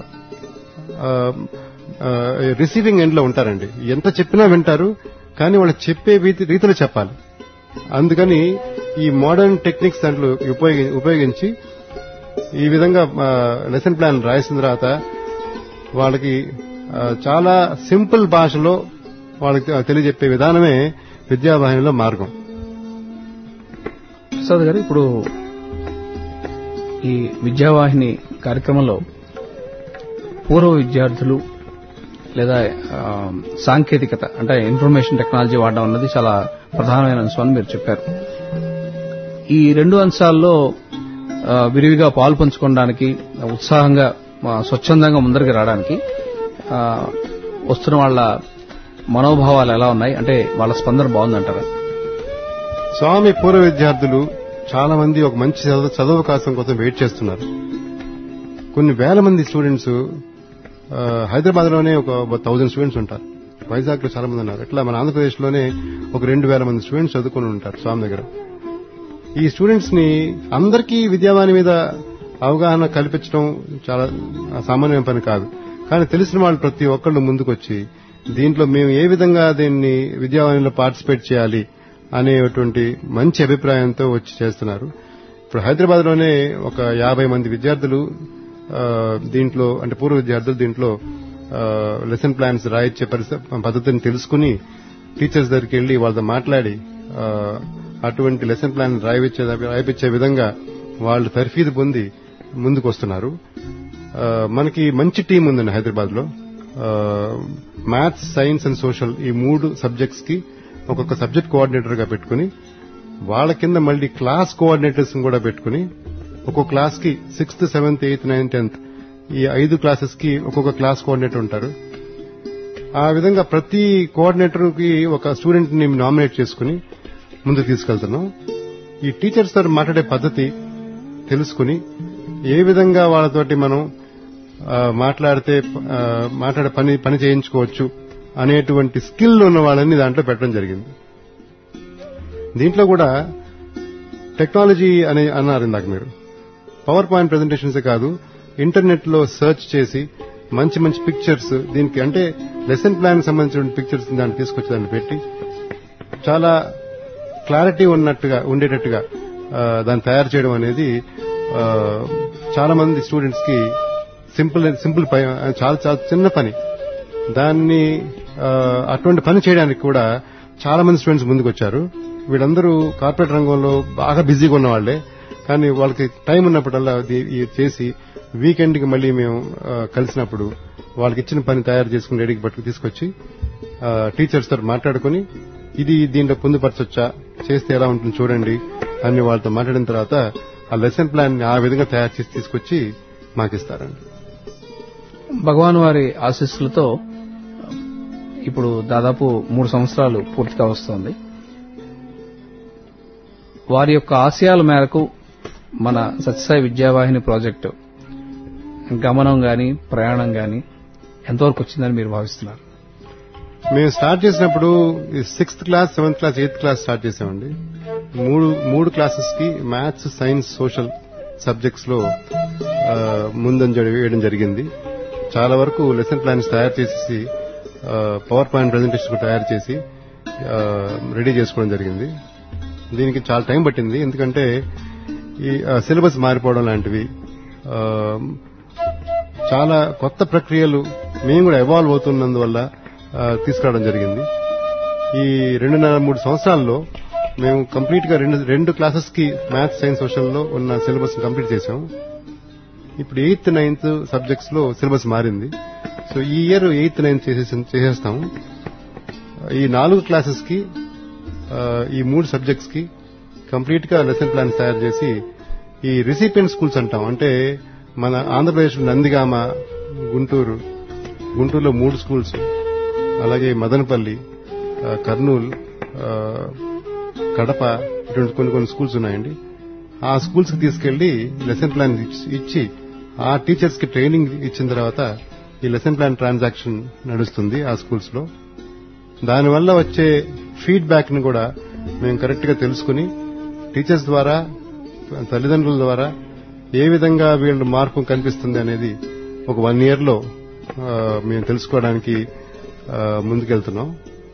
రిసీవింగ్ ఎండ్ లో ఉంటారండి ఎంత చెప్పినా వింటారు కానీ వాళ్ళు చెప్పే రీతి- రీతిలో చెప్పాలి అందుకని ఈ మోడర్న్ టెక్నిక్స్ దాంట్లో ఉపయోగి- ఉపయోగించి ఈ విధంగా లెసన్ ప్లాన్ రాసిన తర్వాత వాళ్ళకి ఆ, చాలా సింపుల్ భాషలో వాళ్ళకి తెలియజెప్పే విధానమే విద్యావాహినిలో మార్గం ప్రసాద్ గారు ఇప్పుడు ఈ విద్యావాహిని కార్యక్రమంలో పూర్వ విద్యార్థులు లేదా ఆ, సాంకేతికత అంటే ఇన్ఫర్మేషన్ టెక్నాలజీ వాడడం అన్నది చాలా ప్రధానమైన అంశం అని మీరు చెప్పారు ఈ రెండు అంశాల్లో ఆ, విరివిగా పాలు పంచుకోవడానికి ఉత్సాహంగా ఆ, స్వచ్ఛందంగా ముందరికి రావడానికి ఆ, వస్తున్న వాళ్ళ మనోభావాలు ఎలా ఉన్నాయి అంటే వాళ్ళ స్పందన బాగుందంటారా స్వామి పూర్వ విద్యార్థులు చాలా మంది ఒక మంచి చదువు చదవకాశం కోసం వెయిట్ చేస్తున్నారు కొన్ని వేల మంది స్టూడెంట్స్ హైదరాబాద్ లోనే ఒక థౌజండ్ స్టూడెంట్స్ ఉంటారు వైజాగ్ లో చాలా మంది ఉన్నారు ఇట్లా మన ఆంధ్రప్రదేశ్ లోనే ఒక రెండు వేల మంది స్టూడెంట్స్ చదువుకుని ఉంటారు స్వామి దగ్గర ఈ స్టూడెంట్స్ ని అందరికీ విద్యావాణి మీద అవగాహన కల్పించడం చాలా సామాన్యమైన పని కాదు కానీ తెలిసిన వాళ్ళు ప్రతి ఒక్కళ్ళు ముందుకొచ్చి దీంట్లో మేము ఏ విధంగా దీన్ని విద్యావాణిలో పార్టిసిపేట్ చేయాలి అనేటువంటి మంచి అభిప్రాయంతో వచ్చి చేస్తున్నారు ఇప్పుడు హైదరాబాద్ లోనే ఒక యాభై మంది విద్యార్థులు ఆ, దీంట్లో అంటే పూర్వ విద్యార్థులు దీంట్లో లెసన్ ప్లాన్స్ రాయించే పరిస్థితి పద్ధతిని తెలుసుకుని టీచర్స్ దగ్గరికి వెళ్లి వాళ్ళతో మాట్లాడి ఆ, అటువంటి లెసన్ ప్లాన్ రాయిపించే రాయిపించే విధంగా వాళ్ళు తర్ఫీదు పొంది ముందుకు వస్తున్నారు ఆ, మనకి మంచి టీం ఉందండి హైదరాబాద్ లో మ్యాథ్స్ సైన్స్ అండ్ సోషల్ ఈ మూడు సబ్జెక్ట్స్ కి ఒక్కొక్క సబ్జెక్ట్ కోఆర్డినేటర్ గా పెట్టుకుని వాళ్ళ కింద మళ్ళీ క్లాస్ కోఆర్డినేటర్స్ కూడా పెట్టుకుని ఒక్కొక్క క్లాస్ కి sixth seventh eighth ninth tenth ఈ ఐదు క్లాసెస్ కి ఒక్కొక్క క్లాస్ కోఆర్డినేటర్ ఉంటారు ఆ విధంగా ప్రతి కోఆర్డినేటర్ కి ఒక స్టూడెంట్ ని నామినేట్ చేసుకుని ముందుకు తీసుకెళ్తున్నాం ఈ టీచర్స్ తో మాట్లాడే పద్ధతి తెలుసుకుని ఏ విధంగా వాళ్ళతోటి మనం ఆ, మాట్లాడితే ఆ, మాట్లాడే పని పని చేయించుకోవచ్చు అనేటువంటి స్కిల్ ఉన్న వాళ్ళని దాంట్లో పెట్టడం జరిగింది దీంట్లో కూడా టెక్నాలజీ అని అన్నారు ఇందాక మీరు పవర్ పాయింట్ ప్రెజెంటేషన్స్ కాదు ఇంటర్నెట్ లో సెర్చ్ చేసి మంచి మంచి పిక్చర్స్ దీనికి అంటే లెసన్ ప్లాన్ సంబంధించిన పిక్చర్స్ దాన్ని తీసుకొచ్చి దాన్ని పెట్టి చాలా క్లారిటీ ఉన్నట్టుగా ఉండేటట్టుగా ఆ, దాన్ని తయారు చేయడం అనేది ఆ, చాలా మంది స్టూడెంట్స్ కి సింపుల్ సింపుల్ పని చాలా చాలా చిన్న పని దాన్ని ఆ, అటువంటి పని చేయడానికి కూడా చాలా మంది స్టూడెంట్స్ ముందుకు వచ్చారు వీళ్ళందరూ కార్పొరేట్ రంగంలో బాగా బిజీగా ఉన్న వాళ్ళే కానీ వాళ్ళకి టైం ఉన్నప్పుడల్లా ఇది- ఇది చేసి వీకెండ్ కి మళ్ళీ మేము ఆ, కలిసినప్పుడు వాళ్ళకి ఇచ్చిన పని తయారు చేసుకుని రెడీకి పట్టుకు తీసుకొచ్చి టీచర్స్ తో మాట్లాడుకుని ఇది దీంట్లో పొందుపరచొచ్చా చేస్తే ఎలా ఉంటుంది చూడండి అని వాళ్ళతో మాట్లాడిన తర్వాత ఆ లెసన్ ప్లాన్ ని ఆ విధంగా తయారు చేసి తీసుకొచ్చి మాకిస్తారండి భగవాన్ వారి ఆశీస్సులతో ఇప్పుడు దాదాపు మూడు సంవత్సరాలు పూర్తిగా వస్తోంది వారి యొక్క ఆశయాల మేరకు మన సత్యసాయి విద్యావాహిని ప్రాజెక్టు గమనం గాని ప్రయాణం గాని ఎంతవరకు వచ్చిందని మీరు భావిస్తున్నారు మేము స్టార్ట్ చేసినప్పుడు sixth class seventh class eighth class start చేసామండి మూడు మూడు క్లాసెస్ కి మ్యాథ్స్ సైన్స్ సోషల్ సబ్జెక్ట్స్ లో ఆ, ముందంజ వేయడం జరిగింది చాలా వరకు లెసన్ ప్లాన్స్ తయారు చేసి పవర్ పాయింట్ ప్రజెంటేషన్ తయారు చేసి రెడీ చేసుకోవడం జరిగింది దీనికి చాలా టైం పట్టింది ఎందుకంటే ఈ సిలబస్ మారిపోవడం లాంటివి ఆ, చాలా కొత్త ప్రక్రియలు మేము కూడా ఎవాల్వ్ అవుతున్నందువల్ల ఆ, తీసుకురావడం జరిగింది ఈ రెండున్నర మూడు సంవత్సరాల్లో మేము కంప్లీట్ గా రెండు రెండు క్లాసెస్ కి మ్యాథ్స్ సైన్స్ సోషల్ లో ఉన్న సిలబస్ కంప్లీట్ చేశాం ఇప్పుడు ఎయిత్ నైన్త్ సబ్జెక్ట్స్ లో సిలబస్ మారింది సో ఈ ఇయర్ ఎయిత్ నైన్త్ చేసేసి చేసేస్తాము ఈ నాలుగు క్లాసెస్ కి ఆ, ఈ మూడు సబ్జెక్ట్స్ కి కంప్లీట్ గా లెసన్ ప్లాన్స్ తయారు చేసి ఈ రిసిపియన్ స్కూల్స్ అంటాం అంటే మన ఆంధ్రప్రదేశ్ నందిగామ గుంటూరు గుంటూరులో మూడు స్కూల్స్ అలాగే మదనపల్లి ఆ, కర్నూలు ఆ, కడప ఇటువంటి కొన్ని కొన్ని స్కూల్స్ ఉన్నాయండి ఆ స్కూల్స్ కి తీసుకెళ్లి లెసన్ ప్లాన్ ఇచ్చి- ఇచ్చి ఆ టీచర్స్ కి ట్రైనింగ్ ఇచ్చిన తర్వాత ఈ లెసన్ ప్లాన్ ట్రాన్సాక్షన్ నడుస్తుంది ఆ స్కూల్స్ లో దానివల్ల వచ్చే ఫీడ్బ్యాక్ ని కూడా మేము కరెక్ట్ గా తెలుసుకుని టీచర్స్ ద్వారా తల్లిదండ్రుల ద్వారా ఏ విధంగా వీళ్ళ మార్పు కనిపిస్తుంది అనేది ఒక వన్ ఇయర్ లో ఆ, మేము తెలుసుకోవడానికి ఆ, ముందుకెళ్తున్నాం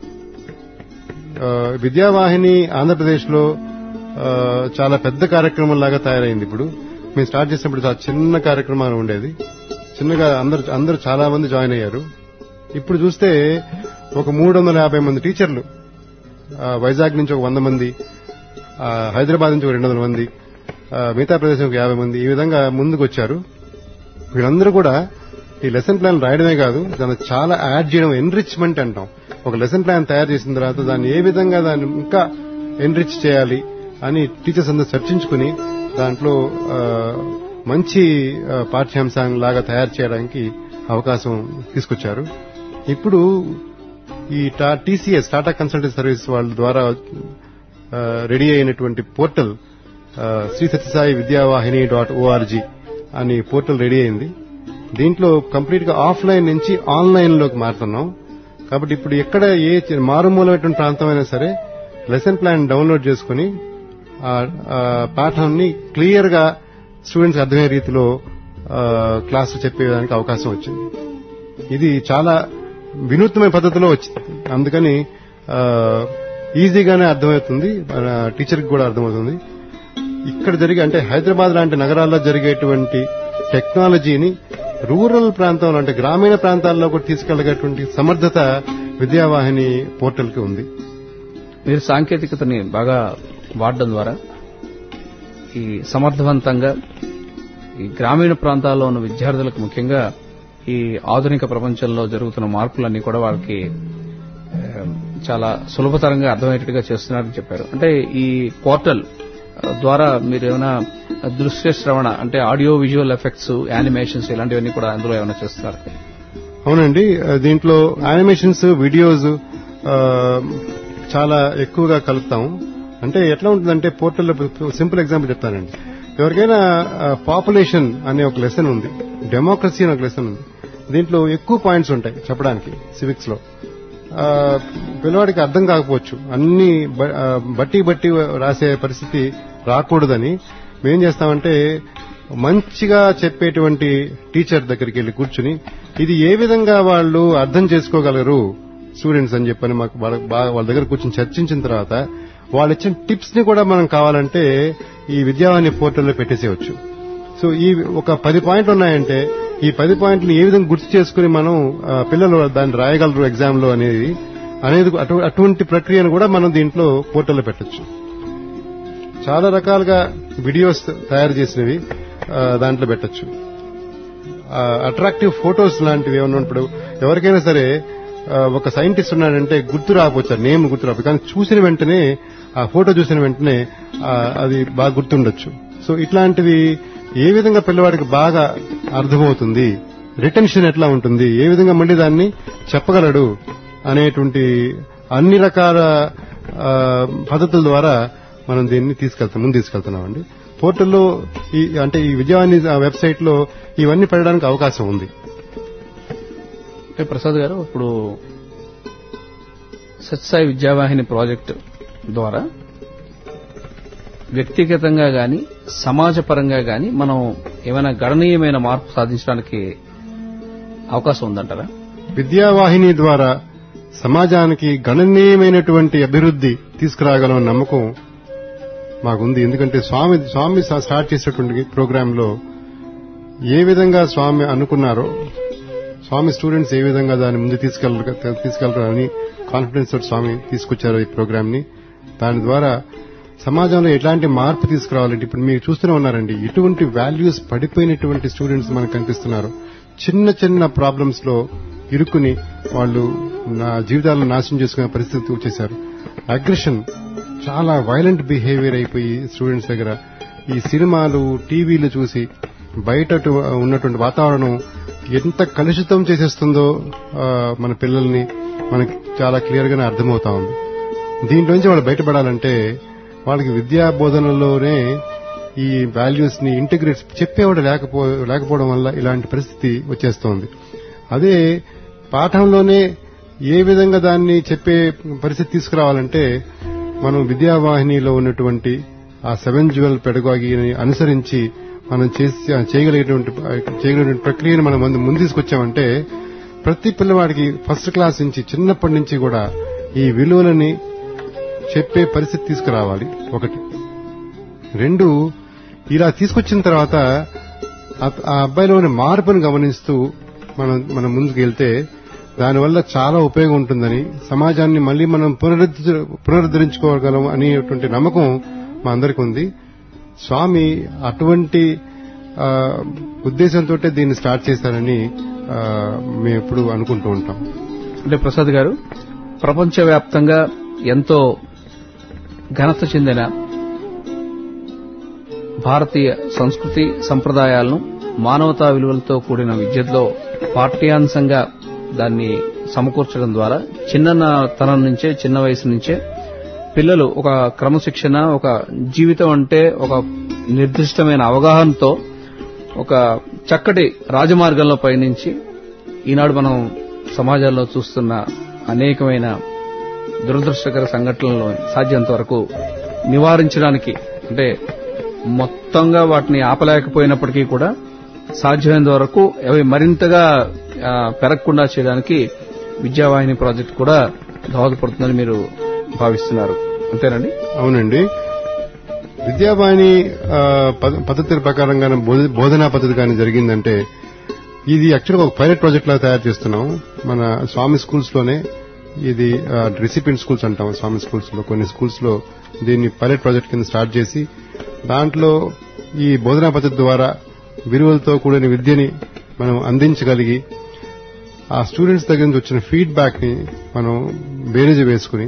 ఆ, విద్యావాహిని ఆంధ్రప్రదేశ్ లో ఆ, చాలా పెద్ద కార్యక్రమం లాగా తయారైంది ఇప్పుడు మేము స్టార్ట్ చేసినప్పుడు చాలా చిన్న కార్యక్రమాలు ఉండేది చిన్నగా అందరు అందరూ చాలా మంది జాయిన్ అయ్యారు ఇప్పుడు చూస్తే ఒక మూడు వందల యాభై మంది టీచర్లు ఆ, వైజాగ్ నుంచి ఒక వంద మంది ఆ, హైదరాబాద్ నుంచి ఒక రెండు వందల మంది ఆ, మిగతా ప్రదేశం ఒక యాభై మంది ఈ విధంగా ముందుకు వచ్చారు వీళ్ళందరూ కూడా ఈ లెసన్ ప్లాన్ రాయడమే కాదు దాన్ని చాలా యాడ్ చేయడం ఎన్రిచ్మెంట్ అంటాం ఒక లెసన్ ప్లాన్ తయారు చేసిన తర్వాత దాన్ని ఏ విధంగా దాన్ని ఇంకా ఎన్రిచ్ చేయాలి అని టీచర్స్ అందరూ చర్చించుకుని దాంట్లో ఆ, మంచి ఆ, పాఠ్యాంశం లాగా తయారు చేయడానికి అవకాశం తీసుకొచ్చారు ఇప్పుడు ఈ టీసీఎస్ టాటా కన్సల్టెంట్ సర్వీస్ వాళ్ళ ద్వారా ఆ, రెడీ అయినటువంటి పోర్టల్ ఆ, శ్రీ సత్యసాయి విద్యావాహిని డాట్ ఓఆర్జీ అని పోర్టల్ రెడీ అయింది దీంట్లో కంప్లీట్ గా ఆఫ్లైన్ నుంచి ఆన్లైన్ లోకి మారుతున్నాం కాబట్టి ఇప్పుడు ఎక్కడ ఏ చి- మారుమూలమైనటువంటి ప్రాంతం అయినా సరే లెసన్ ప్లాన్ డౌన్లోడ్ చేసుకుని ఆ ఆ పాఠాన్ని క్లియర్ గా స్టూడెంట్స్ అర్థమయ్యే రీతిలో ఆ, క్లాసు చెప్పేదానికి అవకాశం వచ్చింది ఇది చాలా వినూత్నమైన పద్ధతిలో వచ్చింది అందుకని ఆ, ఈజీగానే అర్థమవుతుంది మన టీచర్కి కూడా అర్థమవుతుంది ఇక్కడ జరిగే అంటే హైదరాబాద్ లాంటి నగరాల్లో జరిగేటువంటి టెక్నాలజీని రూరల్ ప్రాంతంలో అంటే గ్రామీణ ప్రాంతాల్లో కూడా తీసుకెళ్లగటువంటి సమర్థత విద్యావాహిని పోర్టల్ కి ఉంది మీరు సాంకేతికతని బాగా వాడడం ద్వారా ఈ సమర్థవంతంగా ఈ గ్రామీణ ప్రాంతాల్లో ఉన్న విద్యార్థులకు ముఖ్యంగా ఈ ఆధునిక ప్రపంచంలో జరుగుతున్న మార్పులన్నీ కూడా వాళ్ళకి ఆ, చాలా సులభతరంగా అర్థమయ్యేట్టుగా చేస్తున్నారని చెప్పారు అంటే ఈ పోర్టల్ ఆ, ద్వారా మీరు ఏమైనా దృశ్య శ్రవణ అంటే ఆడియో విజువల్ ఎఫెక్ట్స్ యానిమేషన్స్ ఇలాంటివన్నీ కూడా అందులో ఏమైనా చేస్తున్నారు అవునండి ఆ, దీంట్లో యానిమేషన్స్ వీడియోస్ ఆ, చాలా ఎక్కువగా కలుపుతాము అంటే ఎట్లా ఉంటుందంటే పోర్టల్ సింపుల్ ఎగ్జాంపుల్ చెప్తానండి ఎవరికైనా పాపులేషన్ అనే ఒక లెసన్ ఉంది డెమోక్రసీ అనే ఒక లెసన్ ఉంది దీంట్లో ఎక్కువ పాయింట్స్ ఉంటాయి చెప్పడానికి సివిక్స్ లో ఆ, పిల్లవాడికి అర్థం కాకపోవచ్చు అన్ని బ- ఆ, బట్టి బట్టి రాసే పరిస్థితి రాకూడదని మేం చేస్తామంటే మంచిగా చెప్పేటువంటి టీచర్ దగ్గరికి వెళ్లి కూర్చుని ఇది ఏ విధంగా వాళ్ళు అర్థం చేసుకోగలరు స్టూడెంట్స్ అని చెప్పని మాకు వాళ్ళ- బాగా వాళ్ళ దగ్గర కూర్చొని చర్చించిన తర్వాత వాళ్ళు ఇచ్చిన టిప్స్ ని కూడా మనం కావాలంటే ఈ విద్యావాణి పోర్టల్లో పెట్టేసేయచ్చు సో ఈ ఒక పది పాయింట్లు ఉన్నాయంటే ఈ పది పాయింట్లు ఏ విధంగా గుర్తు చేసుకుని మనం ఆ, పిల్లలు దాన్ని రాయగలరు ఎగ్జామ్ లో అనేది అనేది అటు- అటువంటి ప్రక్రియను కూడా మనం దీంట్లో పోర్టల్లో పెట్టొచ్చు చాలా రకాలుగా వీడియోస్ తయారు చేసినవి ఆ, దాంట్లో పెట్టొచ్చు అట్రాక్టివ్ ఫొటోస్ లాంటివి ఏమన్నా ఉన్నప్పుడు ఎవరికైనా సరే ఆ, ఒక సైంటిస్ట్ ఉన్నాడంటే గుర్తు రాకపోవచ్చు నేమ్ గుర్తు రాకపోతే కానీ చూసిన వెంటనే ఆ ఫోటో చూసిన వెంటనే ఆ, అది బాగా గుర్తుండొచ్చు సో ఇట్లాంటివి ఏ విధంగా పిల్లవాడికి బాగా అర్థమవుతుంది రిటెన్షన్ ఎట్లా ఉంటుంది ఏ విధంగా మళ్ళీ దాన్ని చెప్పగలడు అనేటువంటి అన్ని రకాల ఆ, పద్ధతుల ద్వారా మనం దీన్ని తీసుకెళ్తాం ముందు తీసుకెళ్తున్నామండి పోర్టల్లో ఈ అంటే ఈ విజయవాణి వెబ్సైట్ లో ఇవన్నీ పెట్టడానికి అవకాశం ఉంది అంటే ప్రసాద్ గారు ఇప్పుడు సత్సాయి విద్యావాహిని ప్రాజెక్టు ద్వారా వ్యక్తిగతంగా గాని సమాజపరంగా గాని మనం ఏమైనా గణనీయమైన మార్పు సాధించడానికి అవకాశం ఉందంటారా విద్యావాహిని ద్వారా సమాజానికి గణనీయమైనటువంటి అభివృద్ధి తీసుకురాగలం నమ్మకం మాకుంది ఎందుకంటే స్వామి స్వామి సా- స్టార్ట్ చేసినటువంటి ప్రోగ్రామ్ లో ఏ విధంగా స్వామి అనుకున్నారో స్వామి స్టూడెంట్స్ ఏ విధంగా దాన్ని ముందు తీసుకెళ్ళ తీసుకెళ్తారని కాన్ఫిడెన్స్ తోటి స్వామి తీసుకొచ్చారు ఈ ప్రోగ్రామ్ ని దాని ద్వారా సమాజంలో ఎట్లాంటి మార్పు తీసుకురావాలంటే ఇప్పుడు మీరు చూస్తూనే ఉన్నారండి ఇటువంటి వాల్యూస్ పడిపోయినటువంటి స్టూడెంట్స్ మనకు కనిపిస్తున్నారు చిన్న చిన్న ప్రాబ్లమ్స్ లో ఇరుక్కుని వాళ్ళు నా జీవితాలను నాశనం చేసుకునే పరిస్థితి వచ్చేశారు అగ్రెషన్ చాలా వైలెంట్ బిహేవియర్ అయిపోయి స్టూడెంట్స్ దగ్గర ఈ సినిమాలు టీవీలు చూసి బయట టు- ఉన్నటువంటి వాతావరణం ఎంత కలుషితం చేసేస్తుందో ఆ, మన పిల్లల్ని మనకి చాలా క్లియర్ గానే అర్థమవుతా ఉంది దీంట్లో నుంచి వాళ్ళు బయటపడాలంటే వాళ్ళకి విద్యా బోధనలోనే ఈ వాల్యూస్ ని ఇంటిగ్రేట్ చెప్పేవాడు లేకపో లేకపోవడం వల్ల ఇలాంటి పరిస్థితి వచ్చేస్తోంది అదే పాఠంలోనే ఏ విధంగా దాన్ని చెప్పే పరిస్థితి తీసుకురావాలంటే మనం విద్యావాహినిలో ఉన్నటువంటి ఆ సెవెన్ జ్యువెల్ పెడగాగిని అనుసరించి మనం చేసి చేయగలిగేటువంటి చేయగలిగిన ప్రక్రియను మనం ముందు ముందు తీసుకొచ్చామంటే ప్రతి పిల్లవాడికి ఫస్ట్ క్లాస్ నుంచి చిన్నప్పటి నుంచి కూడా ఈ విలువలని చెప్పే పరిస్థితి తీసుకురావాలి ఒకటి రెండు ఇలా తీసుకొచ్చిన తర్వాత ఆ- ఆ అబ్బాయిలోని మార్పును గమనిస్తూ మనం మనం ముందుకు వెళ్తే దానివల్ల చాలా ఉపయోగం ఉంటుందని సమాజాన్ని మళ్ళీ మనం పునరుద్ధ- పునరుద్ధరించుకోగలం అనేటువంటి నమ్మకం మా అందరికీ ఉంది స్వామి అటువంటి ఆ, ఉద్దేశంతో దీన్ని స్టార్ట్ చేశారని ఆ, మేము ఎప్పుడు అనుకుంటూ ఉంటాం అంటే ప్రసాద్ గారు ప్రపంచవ్యాప్తంగా ఎంతో ఘనత చెందిన భారతీయ సంస్కృతి సంప్రదాయాలను మానవతా విలువలతో కూడిన విద్యలో పాఠ్యాంశంగా దాన్ని సమకూర్చడం ద్వారా చిన్నతనం నుంచే చిన్న వయసు నుంచే పిల్లలు ఒక క్రమశిక్షణ ఒక జీవితం అంటే ఒక నిర్దిష్టమైన అవగాహనతో ఒక చక్కటి రాజమార్గంలో పయనించి ఈనాడు మనం సమాజంలో చూస్తున్న అనేకమైన దురదృష్టకర సంఘటనలను సాధ్యంత వరకు నివారించడానికి అంటే మొత్తంగా వాటిని ఆపలేకపోయినప్పటికీ కూడా సాధ్యమైనంత వరకు అవి మరింతగా ఆ, పెరగకుండా చేయడానికి విద్యావాహిని ప్రాజెక్ట్ కూడా దోహదపడుతుందని మీరు భావిస్తున్నారు అంతేనండి అవునండి విద్యావాణి ఆ, పద- పద్ధతి ప్రకారంగా బోధ- బోధనా పద్ధతి కానీ జరిగిందంటే ఇది యాక్చువల్గా ఒక పైలట్ ప్రాజెక్ట్ లా తయారు చేస్తున్నాం మన స్వామి స్కూల్స్ లోనే ఇది రెసిపెంట్ స్కూల్స్ అంటాం స్వామి స్కూల్స్ లో కొన్ని స్కూల్స్ లో దీన్ని పైలట్ ప్రాజెక్ట్ కింద స్టార్ట్ చేసి దాంట్లో ఈ బోధనా పద్ధతి ద్వారా విలువలతో కూడిన విద్యని మనం అందించగలిగి ఆ స్టూడెంట్స్ దగ్గర నుంచి వచ్చిన ఫీడ్బ్యాక్ ని మనం బేరేజ్ వేసుకుని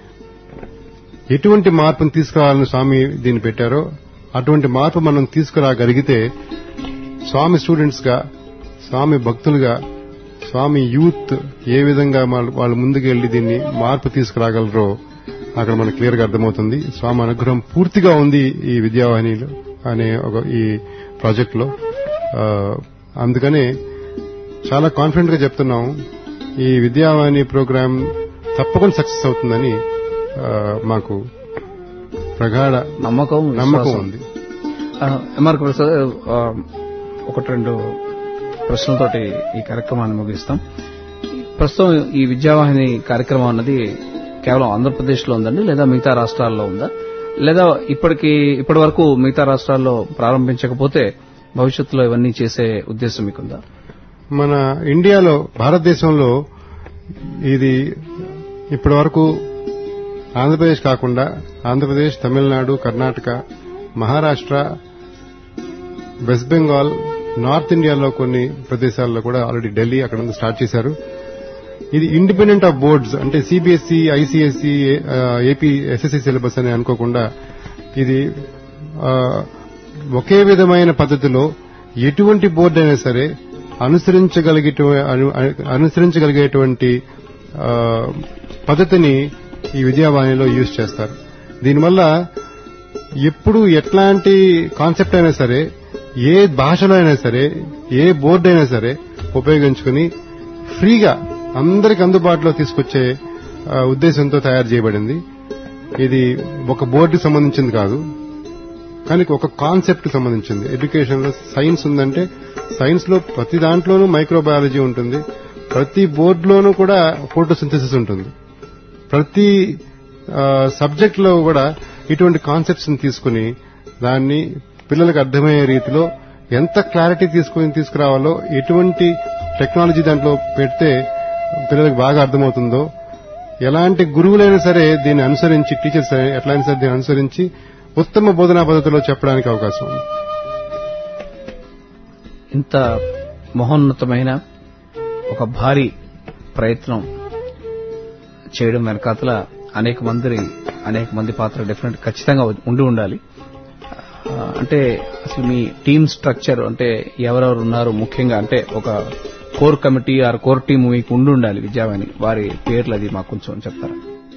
ఎటువంటి మార్పును తీసుకురావాలని స్వామి దీన్ని పెట్టారో అటువంటి మార్పు మనం తీసుకురాగలిగితే స్వామి స్టూడెంట్స్ గా స్వామి భక్తులుగా స్వామి యూత్ ఏ విధంగా వాళ్ళ- వాళ్ళు ముందుకు వెళ్లి దీన్ని మార్పు తీసుకురాగలరో అక్కడ మనకు క్లియర్ గా అర్థమవుతుంది స్వామి అనుగ్రహం పూర్తిగా ఉంది ఈ విద్యావాహినిలో అనే ఒక ఈ ప్రాజెక్ట్ లో ఆ, అందుకనే చాలా కాన్ఫిడెంట్ గా చెప్తున్నాం ఈ విద్యావాణి ప్రోగ్రాం తప్పకుండా సక్సెస్ అవుతుందని ఆ, మాకు ప్రగాఢ నమ్మకం నమ్మకం విశ్వాసం. ఉంది ఆ, ఎంఆర్ ప్రసాద్ ఆ, ఒకటి రెండు ప్రశ్నలతోటి ఈ కార్యక్రమాన్ని ముగిస్తాం ప్రస్తుతం ఈ విద్యావాహిని కార్యక్రమం అన్నది కేవలం ఆంధ్రప్రదేశ్ లో ఉందండి లేదా మిగతా రాష్ట్రాల్లో ఉందా లేదా ఇప్పటికి ఇప్పటి వరకు మిగతా రాష్ట్రాల్లో ప్రారంభించకపోతే భవిష్యత్తులో ఇవన్నీ చేసే ఉద్దేశం మీకుందా మన ఇండియాలో భారతదేశంలో ఇది ఇప్పటి వరకు ఆంధ్రప్రదేశ్ కాకుండా ఆంధ్రప్రదేశ్ తమిళనాడు కర్ణాటక మహారాష్ట్ర వెస్ట్ బెంగాల్ నార్త్ ఇండియాలో కొన్ని ప్రదేశాల్లో కూడా ఆల్రెడీ ఢిల్లీ అక్కడ స్టార్ట్ చేశారు ఇది ఇండిపెండెంట్ ఆఫ్ బోర్డ్స్ అంటే CBSE ICSE AP SSC syllabus అని అనుకోకుండా ఇది ఆ, ఒకే విధమైన పద్ధతిలో ఎటువంటి బోర్డు అయినా సరే అనుసరించగలిగే అనుసరించగలిగేటువంటి ఆ, పద్ధతిని ఈ విద్యావాణిలో యూజ్ చేస్తారు దీనివల్ల ఎప్పుడు ఎట్లాంటి కాన్సెప్ట్ అయినా సరే ఏ భాషలో అయినా సరే ఏ బోర్డు అయినా సరే ఉపయోగించుకుని ఫ్రీగా అందరికి అందుబాటులో తీసుకొచ్చే ఆ, ఉద్దేశంతో తయారు చేయబడింది ఇది ఒక బోర్డుకి సంబంధించింది కాదు కానీ ఒక కాన్సెప్ట్ సంబంధించింది ఎడ్యుకేషన్ లో సైన్స్ ఉందంటే సైన్స్ లో ప్రతి దాంట్లోనూ మైక్రోబయాలజీ ఉంటుంది ప్రతి బోర్డులోనూ కూడా ఫోటోసింథసిస్ ఉంటుంది ప్రతి సబ్జెక్ట్ లో కూడా ఇటువంటి కాన్సెప్ట్స్ తీసుకుని దాన్ని పిల్లలకు అర్థమయ్యే రీతిలో ఎంత క్లారిటీ తీసుకుని తీసుకురావాలో ఎటువంటి టెక్నాలజీ దాంట్లో పెడితే పిల్లలకు బాగా అర్థమవుతుందో ఎలాంటి గురువులైనా సరే దీన్ని అనుసరించి టీచర్స్ ఎట్లయినా సరే దీన్ని అనుసరించి ఉత్తమ బోధనా పద్ధతిలో చెప్పడానికి అవకాశం ఉంది ఇంత మహోన్నతమైన ఒక భారీ ప్రయత్నం చేయడం వెనకాతల అనేక మంది అనేక మంది పాత్ర డెఫినెట్ ఖచ్చితంగా ఉండి ఉండాలి ఆ, అంటే అసలు మీ టీమ్ స్ట్రక్చర్ అంటే ఎవరెవరు ఉన్నారు ముఖ్యంగా అంటే ఒక core committee or core team మీకు ఉండి ఉండాలి విద్యావాణి వారి పేర్లు అది మాకు కొంచెం చెప్తారా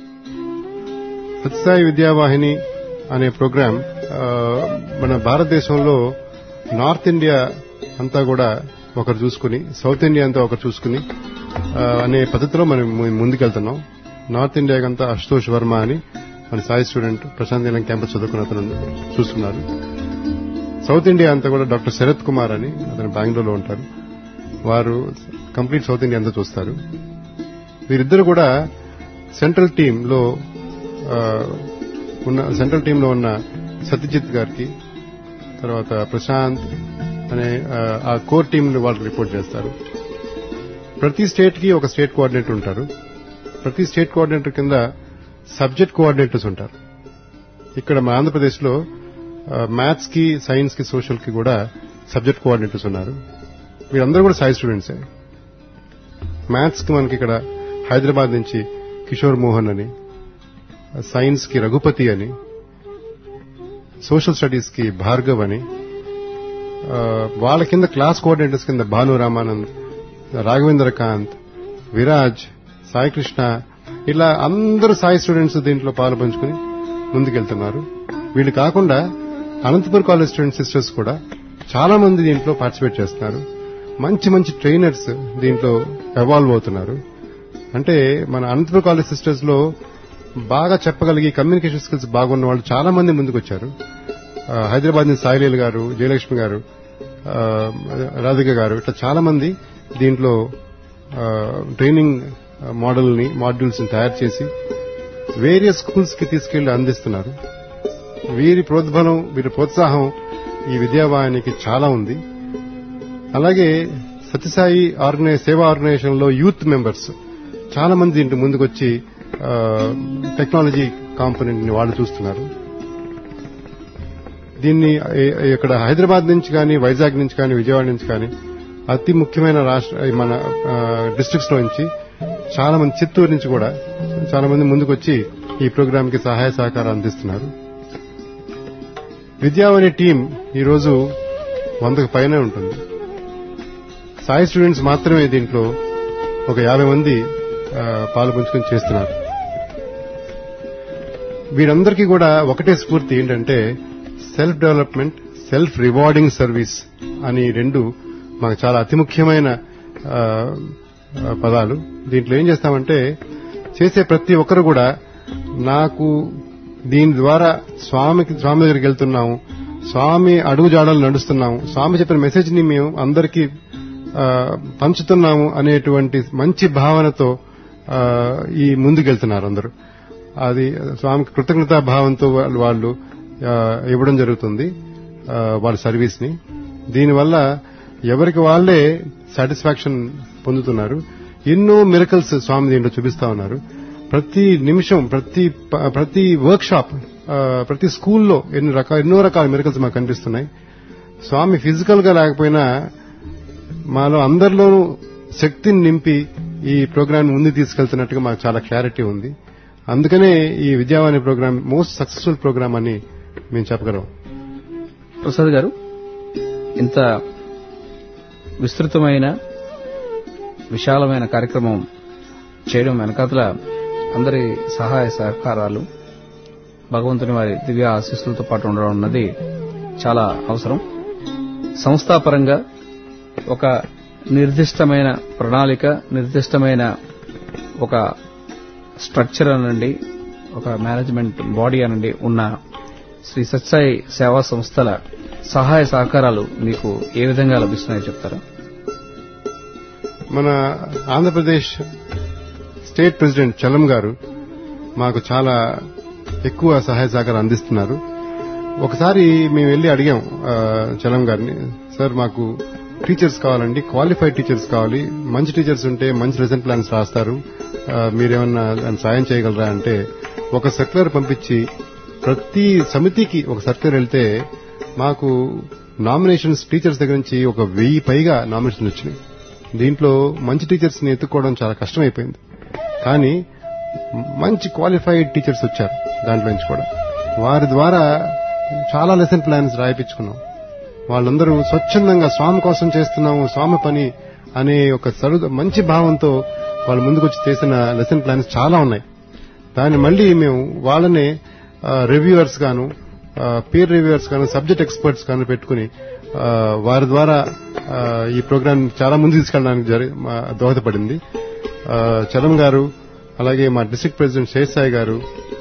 సత్యసాయి విద్యావాహిని అనే ప్రోగ్రాం ఆ, మన భారతదేశంలో నార్త్ ఇండియా అంతా కూడా ఒకరు చూసుకుని సౌత్ ఇండియా అంతా ఒకరు చూసుకుని ఆ, అనే పద్ధతిలో మనం ము- ముందుకెళ్తున్నాం నార్త్ ఇండియాకంతా అశుతోష్ వర్మ అని మన సాయి స్టూడెంట్ ప్రశాంత్ నీలం క్యాంపస్ చదువుకున్న అతను చూస్తున్నారు సౌత్ ఇండియా అంతా కూడా డాక్టర్ శరత్ కుమార్ అని అతను బెంగళూరులో ఉంటారు వారు కంప్లీట్ సౌత్ ఇండియా అంతా చూస్తారు వీరిద్దరు కూడా సెంట్రల్ టీమ్ లో ఆ, ఉన్న సెంట్రల్ టీమ్ లో ఉన్న సత్యజిత్ గారికి తర్వాత ప్రశాంత్ అనే ఆ, ఆ కోర్ టీం వాళ్ళు రిపోర్ట్ చేస్తారు ప్రతి స్టేట్ కి ఒక స్టేట్ కోఆర్డినేటర్ ఉంటారు ప్రతి స్టేట్ కోఆర్డినేటర్ కింద సబ్జెక్ట్ కోఆర్డినేటర్స్ ఉంటారు ఇక్కడ మా ఆంధ్రప్రదేశ్ లో మ్యాథ్స్ కి సైన్స్ కి సోషల్ కి కూడా సబ్జెక్ట్ కోఆర్డినేటర్స్ ఉన్నారు వీరందరూ కూడా సాయి స్టూడెంట్సే మ్యాథ్స్ కి మనకి ఇక్కడ హైదరాబాద్ నుంచి కిషోర్ మోహన్ అని సైన్స్ కి రఘుపతి అని సోషల్ స్టడీస్ కి భార్గవ్ అని ఆ, వాళ్ళ కింద క్లాస్ కోఆర్డినేటర్స్ కింద భాను రామానంద్ రాఘవేంద్ర కాంత్ విరాజ్ సాయి కృష్ణ ఇలా అందరూ సాయి స్టూడెంట్స్ దీంట్లో పాలు పంచుకుని ముందుకెళ్తున్నారు వీళ్ళు కాకుండా అనంతపురం కాలేజ్ స్టూడెంట్ సిస్టర్స్ కూడా చాలా మంది దీంట్లో పార్టిసిపేట్ చేస్తున్నారు మంచి మంచి ట్రైనర్స్ దీంట్లో ఎవాల్వ్ అవుతున్నారు అంటే మన అనంతపురం కాలేజ్ సిస్టర్స్ లో బాగా చెప్పగలిగి కమ్యూనికేషన్ స్కిల్స్ బాగున్న వాళ్ళు చాలా మంది ముందుకు వచ్చారు ఆ, హైదరాబాద్ నుంచి సాయిలీల గారు జయలక్ష్మి గారు ఆ, రాధిక గారు ఇట్లా చాలా మంది దీంట్లో ఆ, ట్రైనింగ్ మోడల్ ని మాడ్యూల్స్ ని తయారు చేసి వేరియస్ స్కూల్స్ కి తీసుకెళ్లి అందిస్తున్నారు వీరి ప్రోద్బలం వీరి ప్రోత్సాహం ఈ విద్యావాహినికి చాలా ఉంది అలాగే సత్యసాయి ఆర్గనైజ్ సేవా ఆర్గనైజేషన్ లో యూత్ మెంబర్స్ చాలా మంది దీంట్లో ముందుకొచ్చి ఆ, టెక్నాలజీ కాంపోనెంట్ ని వాళ్ళు చూస్తున్నారు దీన్ని ఏ- ఇక్కడ హైదరాబాద్ నుంచి కానీ వైజాగ్ నుంచి కానీ విజయవాడ నుంచి కానీ అతి ముఖ్యమైన రాష్ట్ర ఈ మన డిస్ట్రిక్ట్స్ లో నుంచి చాలా మంది చిత్తూరు నుంచి కూడా చాలా మంది ముందుకొచ్చి ఈ ప్రోగ్రామ్ కి సహాయ సహకారం అందిస్తున్నారు విద్యావని టీం ఈరోజు వందకు పైనే ఉంటుంది సాయి స్టూడెంట్స్ మాత్రమే దీంట్లో ఒక యాభై మంది ఆ, పాలు పంచుకొని చేస్తున్నారు వీరందరికీ కూడా ఒకటే స్ఫూర్తి ఏంటంటే self development self rewarding service అని రెండు మాకు చాలా అతి ముఖ్యమైన ఆ, ఆ, పదాలు దీంట్లో ఏం చేస్తామంటే చేసే ప్రతి ఒక్కరు కూడా నాకు దీని ద్వారా స్వామికి స్వామి దగ్గరికి వెళ్తున్నాము స్వామి అడుగుజాడలు నడుస్తున్నాము స్వామి చెప్పిన మెసేజ్ ని మేము అందరికీ ఆ, పంచుతున్నాము అనేటువంటి మంచి భావనతో ఆ, ఈ ముందుకెళ్తున్నారు అందరూ అది స్వామికి కృతజ్ఞతా భావంతో వాళ్ళు వాళ్ళు ఆ, ఇవ్వడం జరుగుతుంది ఆ, వాళ్ళ సర్వీస్ ని దీనివల్ల ఎవరికి వాళ్లే సాటిస్ఫాక్షన్ పొందుతున్నారు ఎన్నో మిరకల్స్ స్వామి దీంట్లో చూపిస్తా ఉన్నారు ప్రతి నిమిషం ప్రతి ప- ప్రతి వర్క్ షాప్ ప్రతి స్కూల్లో ఎన్ని రకాల ఎన్నో రకాల మిరకల్స్ మాకు కనిపిస్తున్నాయి స్వామి ఫిజికల్ గా లేకపోయినా మాలో అందరిలోనూ శక్తిని నింపి ఈ ప్రోగ్రామ్ ముందుకు తీసుకెళ్తున్నట్టుగా మాకు చాలా క్లారిటీ ఉంది అందుకనే ఈ Vidyavani programme most successful programme అని మేము చెప్పగలం ప్రసాద్ గారు ఇంత విస్తృతమైన విశాలమైన కార్యక్రమం చేయడం వెనకాతల అందరి సహాయ సహకారాలు భగవంతుని వారి దివ్య ఆశీస్సులతో పాటు ఉండడం అన్నది చాలా అవసరం సంస్థాపరంగా ఒక నిర్దిష్టమైన ప్రణాళిక నిర్దిష్టమైన ఒక స్ట్రక్చర్ అనండి ఒక మేనేజ్మెంట్ బాడీ అనండి ఉన్న శ్రీ సత్సాయి సేవా సంస్థల సహాయ సహకారాలు మీకు ఏ విధంగా లభిస్తున్నాయో చెప్తారా మన ఆంధ్రప్రదేశ్ స్టేట్ ప్రెసిడెంట్ చలం గారు మాకు చాలా ఎక్కువ సహాయ సహకారం అందిస్తున్నారు ఒకసారి మేము వెళ్లి అడిగాం ఆ, చలం గారిని సార్ మాకు టీచర్స్ కావాలండి క్వాలిఫైడ్ టీచర్స్ కావాలి మంచి టీచర్స్ ఉంటే మంచి రిజల్ట్ ప్లాన్స్ రాస్తారు ఆ, మీరేమన్నా దాన్ని సాయం చేయగలరా అంటే ఒక సర్క్యులర్ పంపించి ప్రతి సమితికి ఒక సర్క్యులర్ వెళ్తే మాకు నామినేషన్స్ టీచర్స్ దగ్గర నుంచి ఒక వెయ్యి పైగా నామినేషన్స్ వచ్చినాయి దీంట్లో మంచి టీచర్స్ ని ఎత్తుకోవడం చాలా కష్టమైపోయింది కానీ మంచి క్వాలిఫైడ్ టీచర్స్ వచ్చారు దాంట్లో నుంచి కూడా వారి ద్వారా చాలా లెసన్ ప్లాన్స్ రాయిపించుకున్నాం వాళ్ళందరూ స్వచ్ఛందంగా స్వామి కోసం చేస్తున్నాము స్వామి పని అనే ఒక సరు మంచి భావంతో వాళ్ళు ముందుకొచ్చి చేసిన లెసన్ ప్లాన్స్ చాలా ఉన్నాయి దాన్ని మళ్ళీ మేము వాళ్ళనే రివ్యూవర్స్ గాను పీర్ రివ్యూవర్స్ గాను సబ్జెక్ట్ ఎక్స్పర్ట్స్ గాను పెట్టుకుని ఆ, వారి ద్వారా ఆ, ఈ ప్రోగ్రామ్ చాలా ముందు తీసుకెళ్ళడానికి జరి మా దోహదపడింది ఆ, చలం గారు అలాగే మా డిస్ట్రిక్ట్ ప్రెసిడెంట్ శేషాయి గారు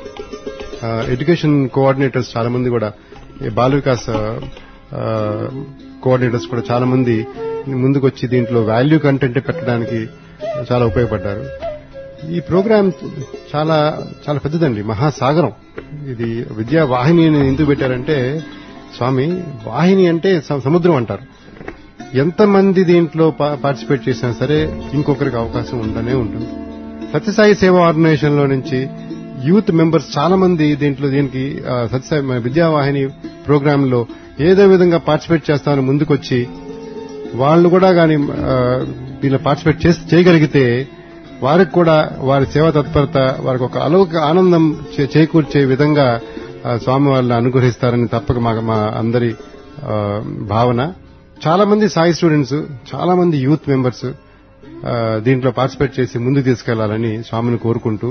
ఆ, ఎడ్యుకేషన్ కోఆర్డినేటర్స్ చాలా మంది కూడా ఈ బాల వికాస్ ఆ, కోఆర్డినేటర్స్ కూడా చాలా మంది ముందుకొచ్చి దీంట్లో వాల్యూ కంటెంట్ పెట్టడానికి చాలా ఉపయోగపడ్డారు ఈ ప్రోగ్రామ్ చాలా చాలా పెద్దదండి మహాసాగరం ఇది విద్యా వాహిని అని ఎందుకు పెట్టారంటే స్వామి వాహిని అంటే స- సముద్రం అంటారు ఎంతమంది దీంట్లో పా- పార్టిసిపేట్ చేసినా సరే ఇంకొకరికి అవకాశం ఉండనే ఉంటుంది సత్యసాయి సేవా ఆర్గనైజేషన్ లో నుంచి యూత్ మెంబర్స్ చాలా మంది దీంట్లో దీనికి ఆ, సత్యసాయి మన విద్యావాహిని ప్రోగ్రామ్ లో ఏదో విధంగా పార్టిసిపేట్ చేస్తామని ముందుకొచ్చి వాళ్ళు కూడా గాని ఆ, దీనిలో పార్టిసిపేట్ చేస్- చేయగలిగితే వారికి కూడా వారి సేవా తత్పరత వారికి ఒక అలౌకిక ఆనందం చే- చేకూర్చే విధంగా ఆ, స్వామి వాళ్ళని అనుగ్రహిస్తారని తప్పక మా మా అందరి ఆ, భావన చాలా మంది సాయి స్టూడెంట్స్ చాలా మంది యూత్ మెంబర్స్ ఆ, దీంట్లో పార్టిసిపేట్ చేసి ముందుకు తీసుకెళ్లాలని స్వామిని కోరుకుంటూ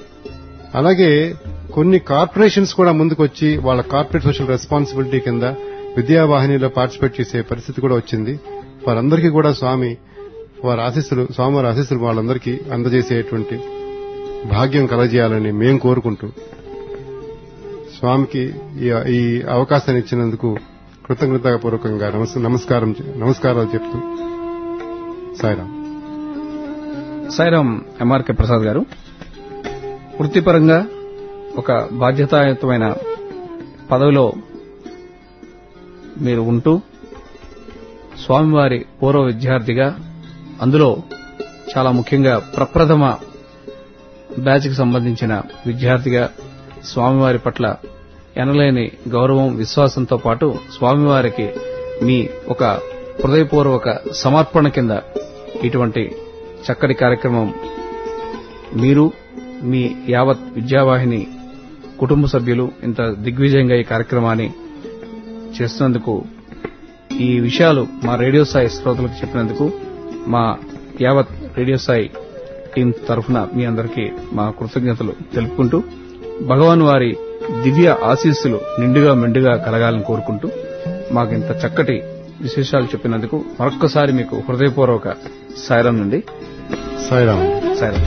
అలాగే కొన్ని కార్పొరేషన్స్ కూడా ముందుకొచ్చి వాళ్ళ కార్పొరేట్ సోషల్ రెస్పాన్సిబిలిటీ కింద విద్యావాహినిలో పార్టిసిపేట్ చేసే పరిస్థితి కూడా వచ్చింది వారందరికీ కూడా స్వామి వారి ఆశీస్సులు స్వామివారి ఆశీస్సులు వాళ్ళందరికీ అందజేసేటువంటి భాగ్యం కలజేయాలని మేం కోరుకుంటూ స్వామికి ఈ- ఈ అవకాశాన్ని ఇచ్చినందుకు కృతజ్ఞతాపూర్వకంగా నమస్- నమస్కారం చె- నమస్కారాలు చెప్తూ సాయిరాం సాయిరాం ఎంఆర్కే ప్రసాద్ గారు వృత్తిపరంగా ఒక బాధ్యతాయుతమైన పదవిలో మీరు ఉంటూ స్వామివారి పూర్వ విద్యార్థిగా అందులో చాలా ముఖ్యంగా ప్రప్రథమ బ్యాచ్కి సంబంధించిన విద్యార్థిగా స్వామివారి పట్ల ఎనలేని గౌరవం విశ్వాసంతో పాటు స్వామివారికి మీ ఒక హృదయపూర్వక సమర్పణ కింద ఇటువంటి చక్కటి కార్యక్రమం మీరు మీ యావత్ విద్యావాహిని కుటుంబ సభ్యులు ఇంత దిగ్విజయంగా ఈ కార్యక్రమాన్ని చేస్తున్నందుకు ఈ విషయాలు మా రేడియో సాయి శ్రోతలకు చెప్పినందుకు మా యావత్ రేడియో సాయి టీం తరఫున మీ అందరికీ మా కృతజ్ఞతలు తెలుపుకుంటూ భగవాన్ వారి దివ్య ఆశీస్సులు నిండుగా మెండుగా కలగాలని కోరుకుంటూ మాకు ఇంత చక్కటి విశేషాలు చెప్పినందుకు మరొక్కసారి మీకు హృదయపూర్వక సాయిరం నుండి సాయిరాం సాయిరం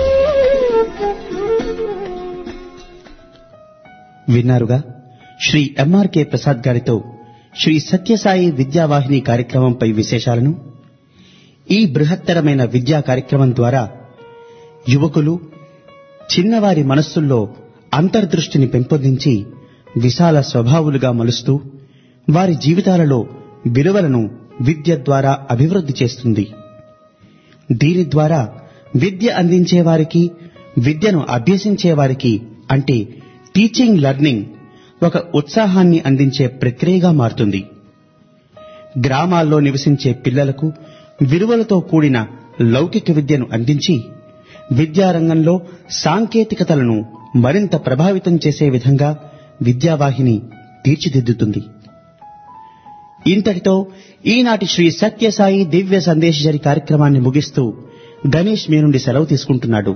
విన్నారుగా శ్రీ ఎంఆర్కే ప్రసాద్ గారితో శ్రీ సత్యసాయి విద్యావాహిని కార్యక్రమంపై విశేషాలను ఈ బృహత్తరమైన విద్యా కార్యక్రమం ద్వారా యువకులు చిన్నవారి మనస్సుల్లో అంతర్దృష్టిని పెంపొందించి విశాల స్వభావులుగా మలుస్తూ వారి జీవితాలలో విలువలను విద్య ద్వారా అభివృద్ధి చేస్తుంది దీని ద్వారా విద్య అందించే వారికి విద్యను అభ్యసించే వారికి అంటే టీచింగ్ లెర్నింగ్ ఒక ఉత్సాహాన్ని అందించే ప్రక్రియగా మారుతుంది గ్రామాల్లో నివసించే పిల్లలకు విలువలతో కూడిన లౌకిక విద్యను అందించి విద్యారంగంలో సాంకేతికతలను మరింత ప్రభావితం చేసే విధంగా విద్యావాహిని తీర్చిదిద్దుతుంది ఇంతటితో ఈనాటి శ్రీ సత్యసాయి దివ్య సందేశజరి కార్యక్రమాన్ని ముగిస్తూ గణేష్ మీ నుండి సెలవు తీసుకుంటున్నాడు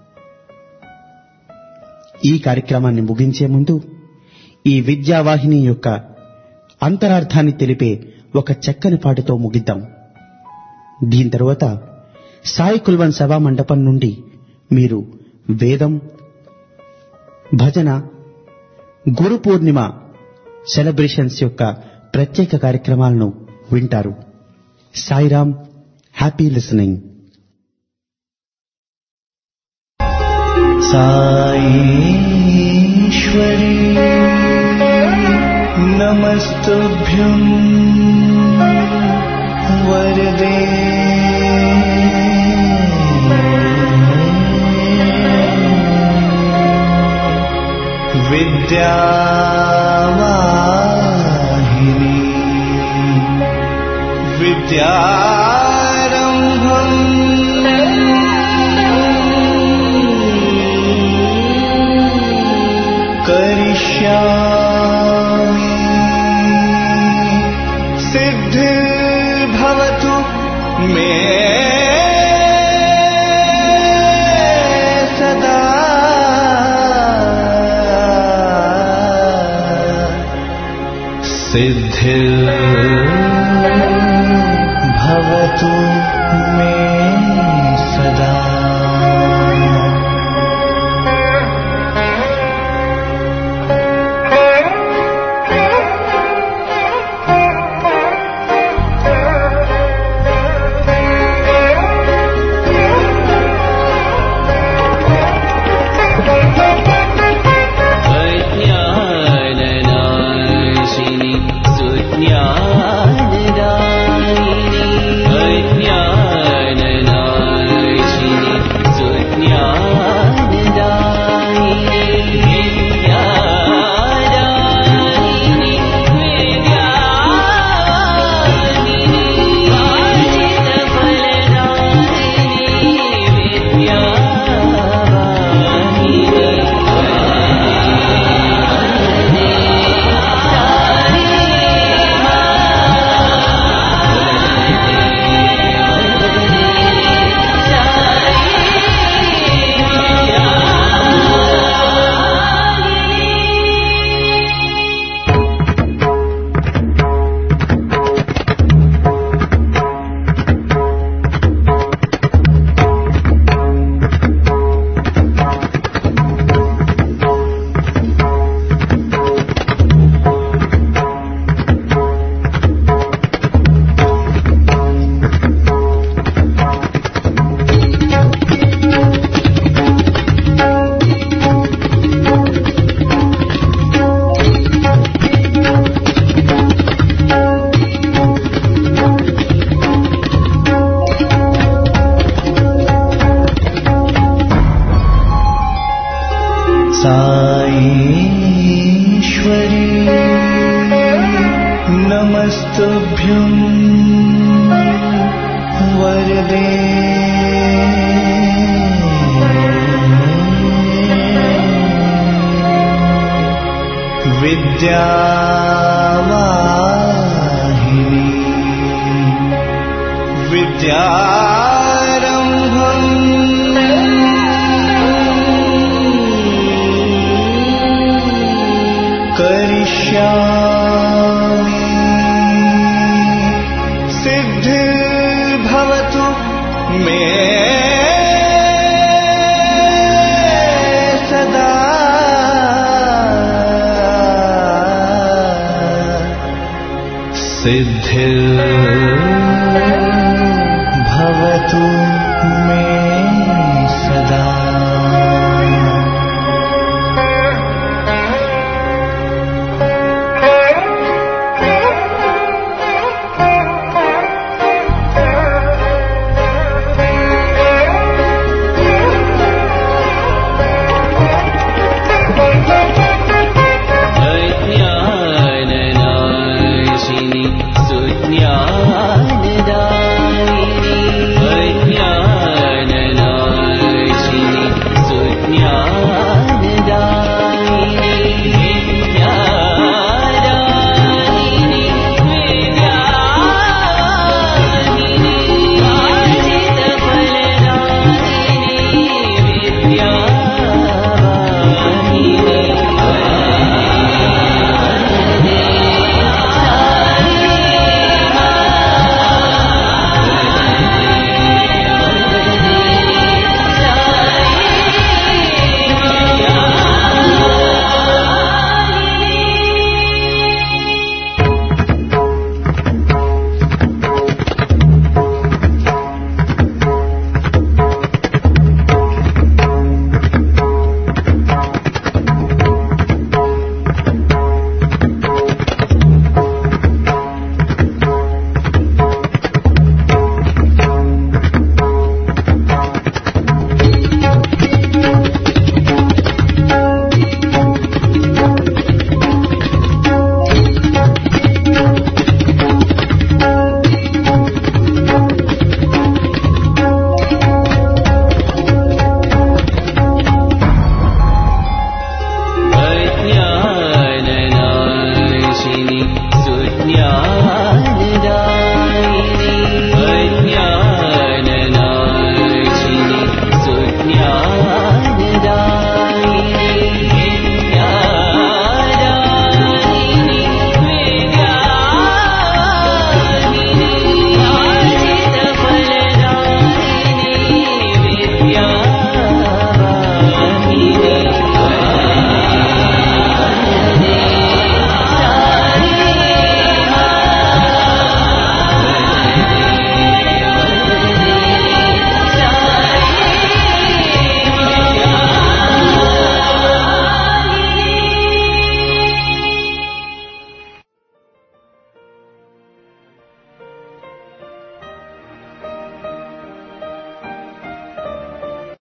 ఈ కార్యక్రమాన్ని ముగించే ముందు ఈ విద్యావాహిని యొక్క అంతరార్థాన్ని తెలిపే ఒక చక్కని పాటతో ముగిద్దాం దీని తరువాత సాయి కుల్వన్ సభా మండపం నుండి మీరు వేదం భజన గురు పూర్ణిమ సెలబ్రేషన్స్ యొక్క ప్రత్యేక కార్యక్రమాలను వింటారు సాయిరామ్ హ్యాపీ లిసనింగ్ साईश्वरी नमस्तुभ्यं वरदे विद्यावाहिनी विद्यारम्भम् करिष्यामि सिद्धिर्भवतु मे सदा सिद्धिर्भवतु मे सदा अज्ञाननाशिनि सुज्ञानदायिनि अज्ञाननाशिनि सुज्ञानदायिनि विद्यादायिनि विद्यादायिनि वाचितफलदायिनि साईश्वरी नमस्तुभ्यं वरदे विद्यावाहिनी विद्यारम्भम् करिष्यामि सिद्धिर्भवतु मे सदा सिद्धिर्भवतु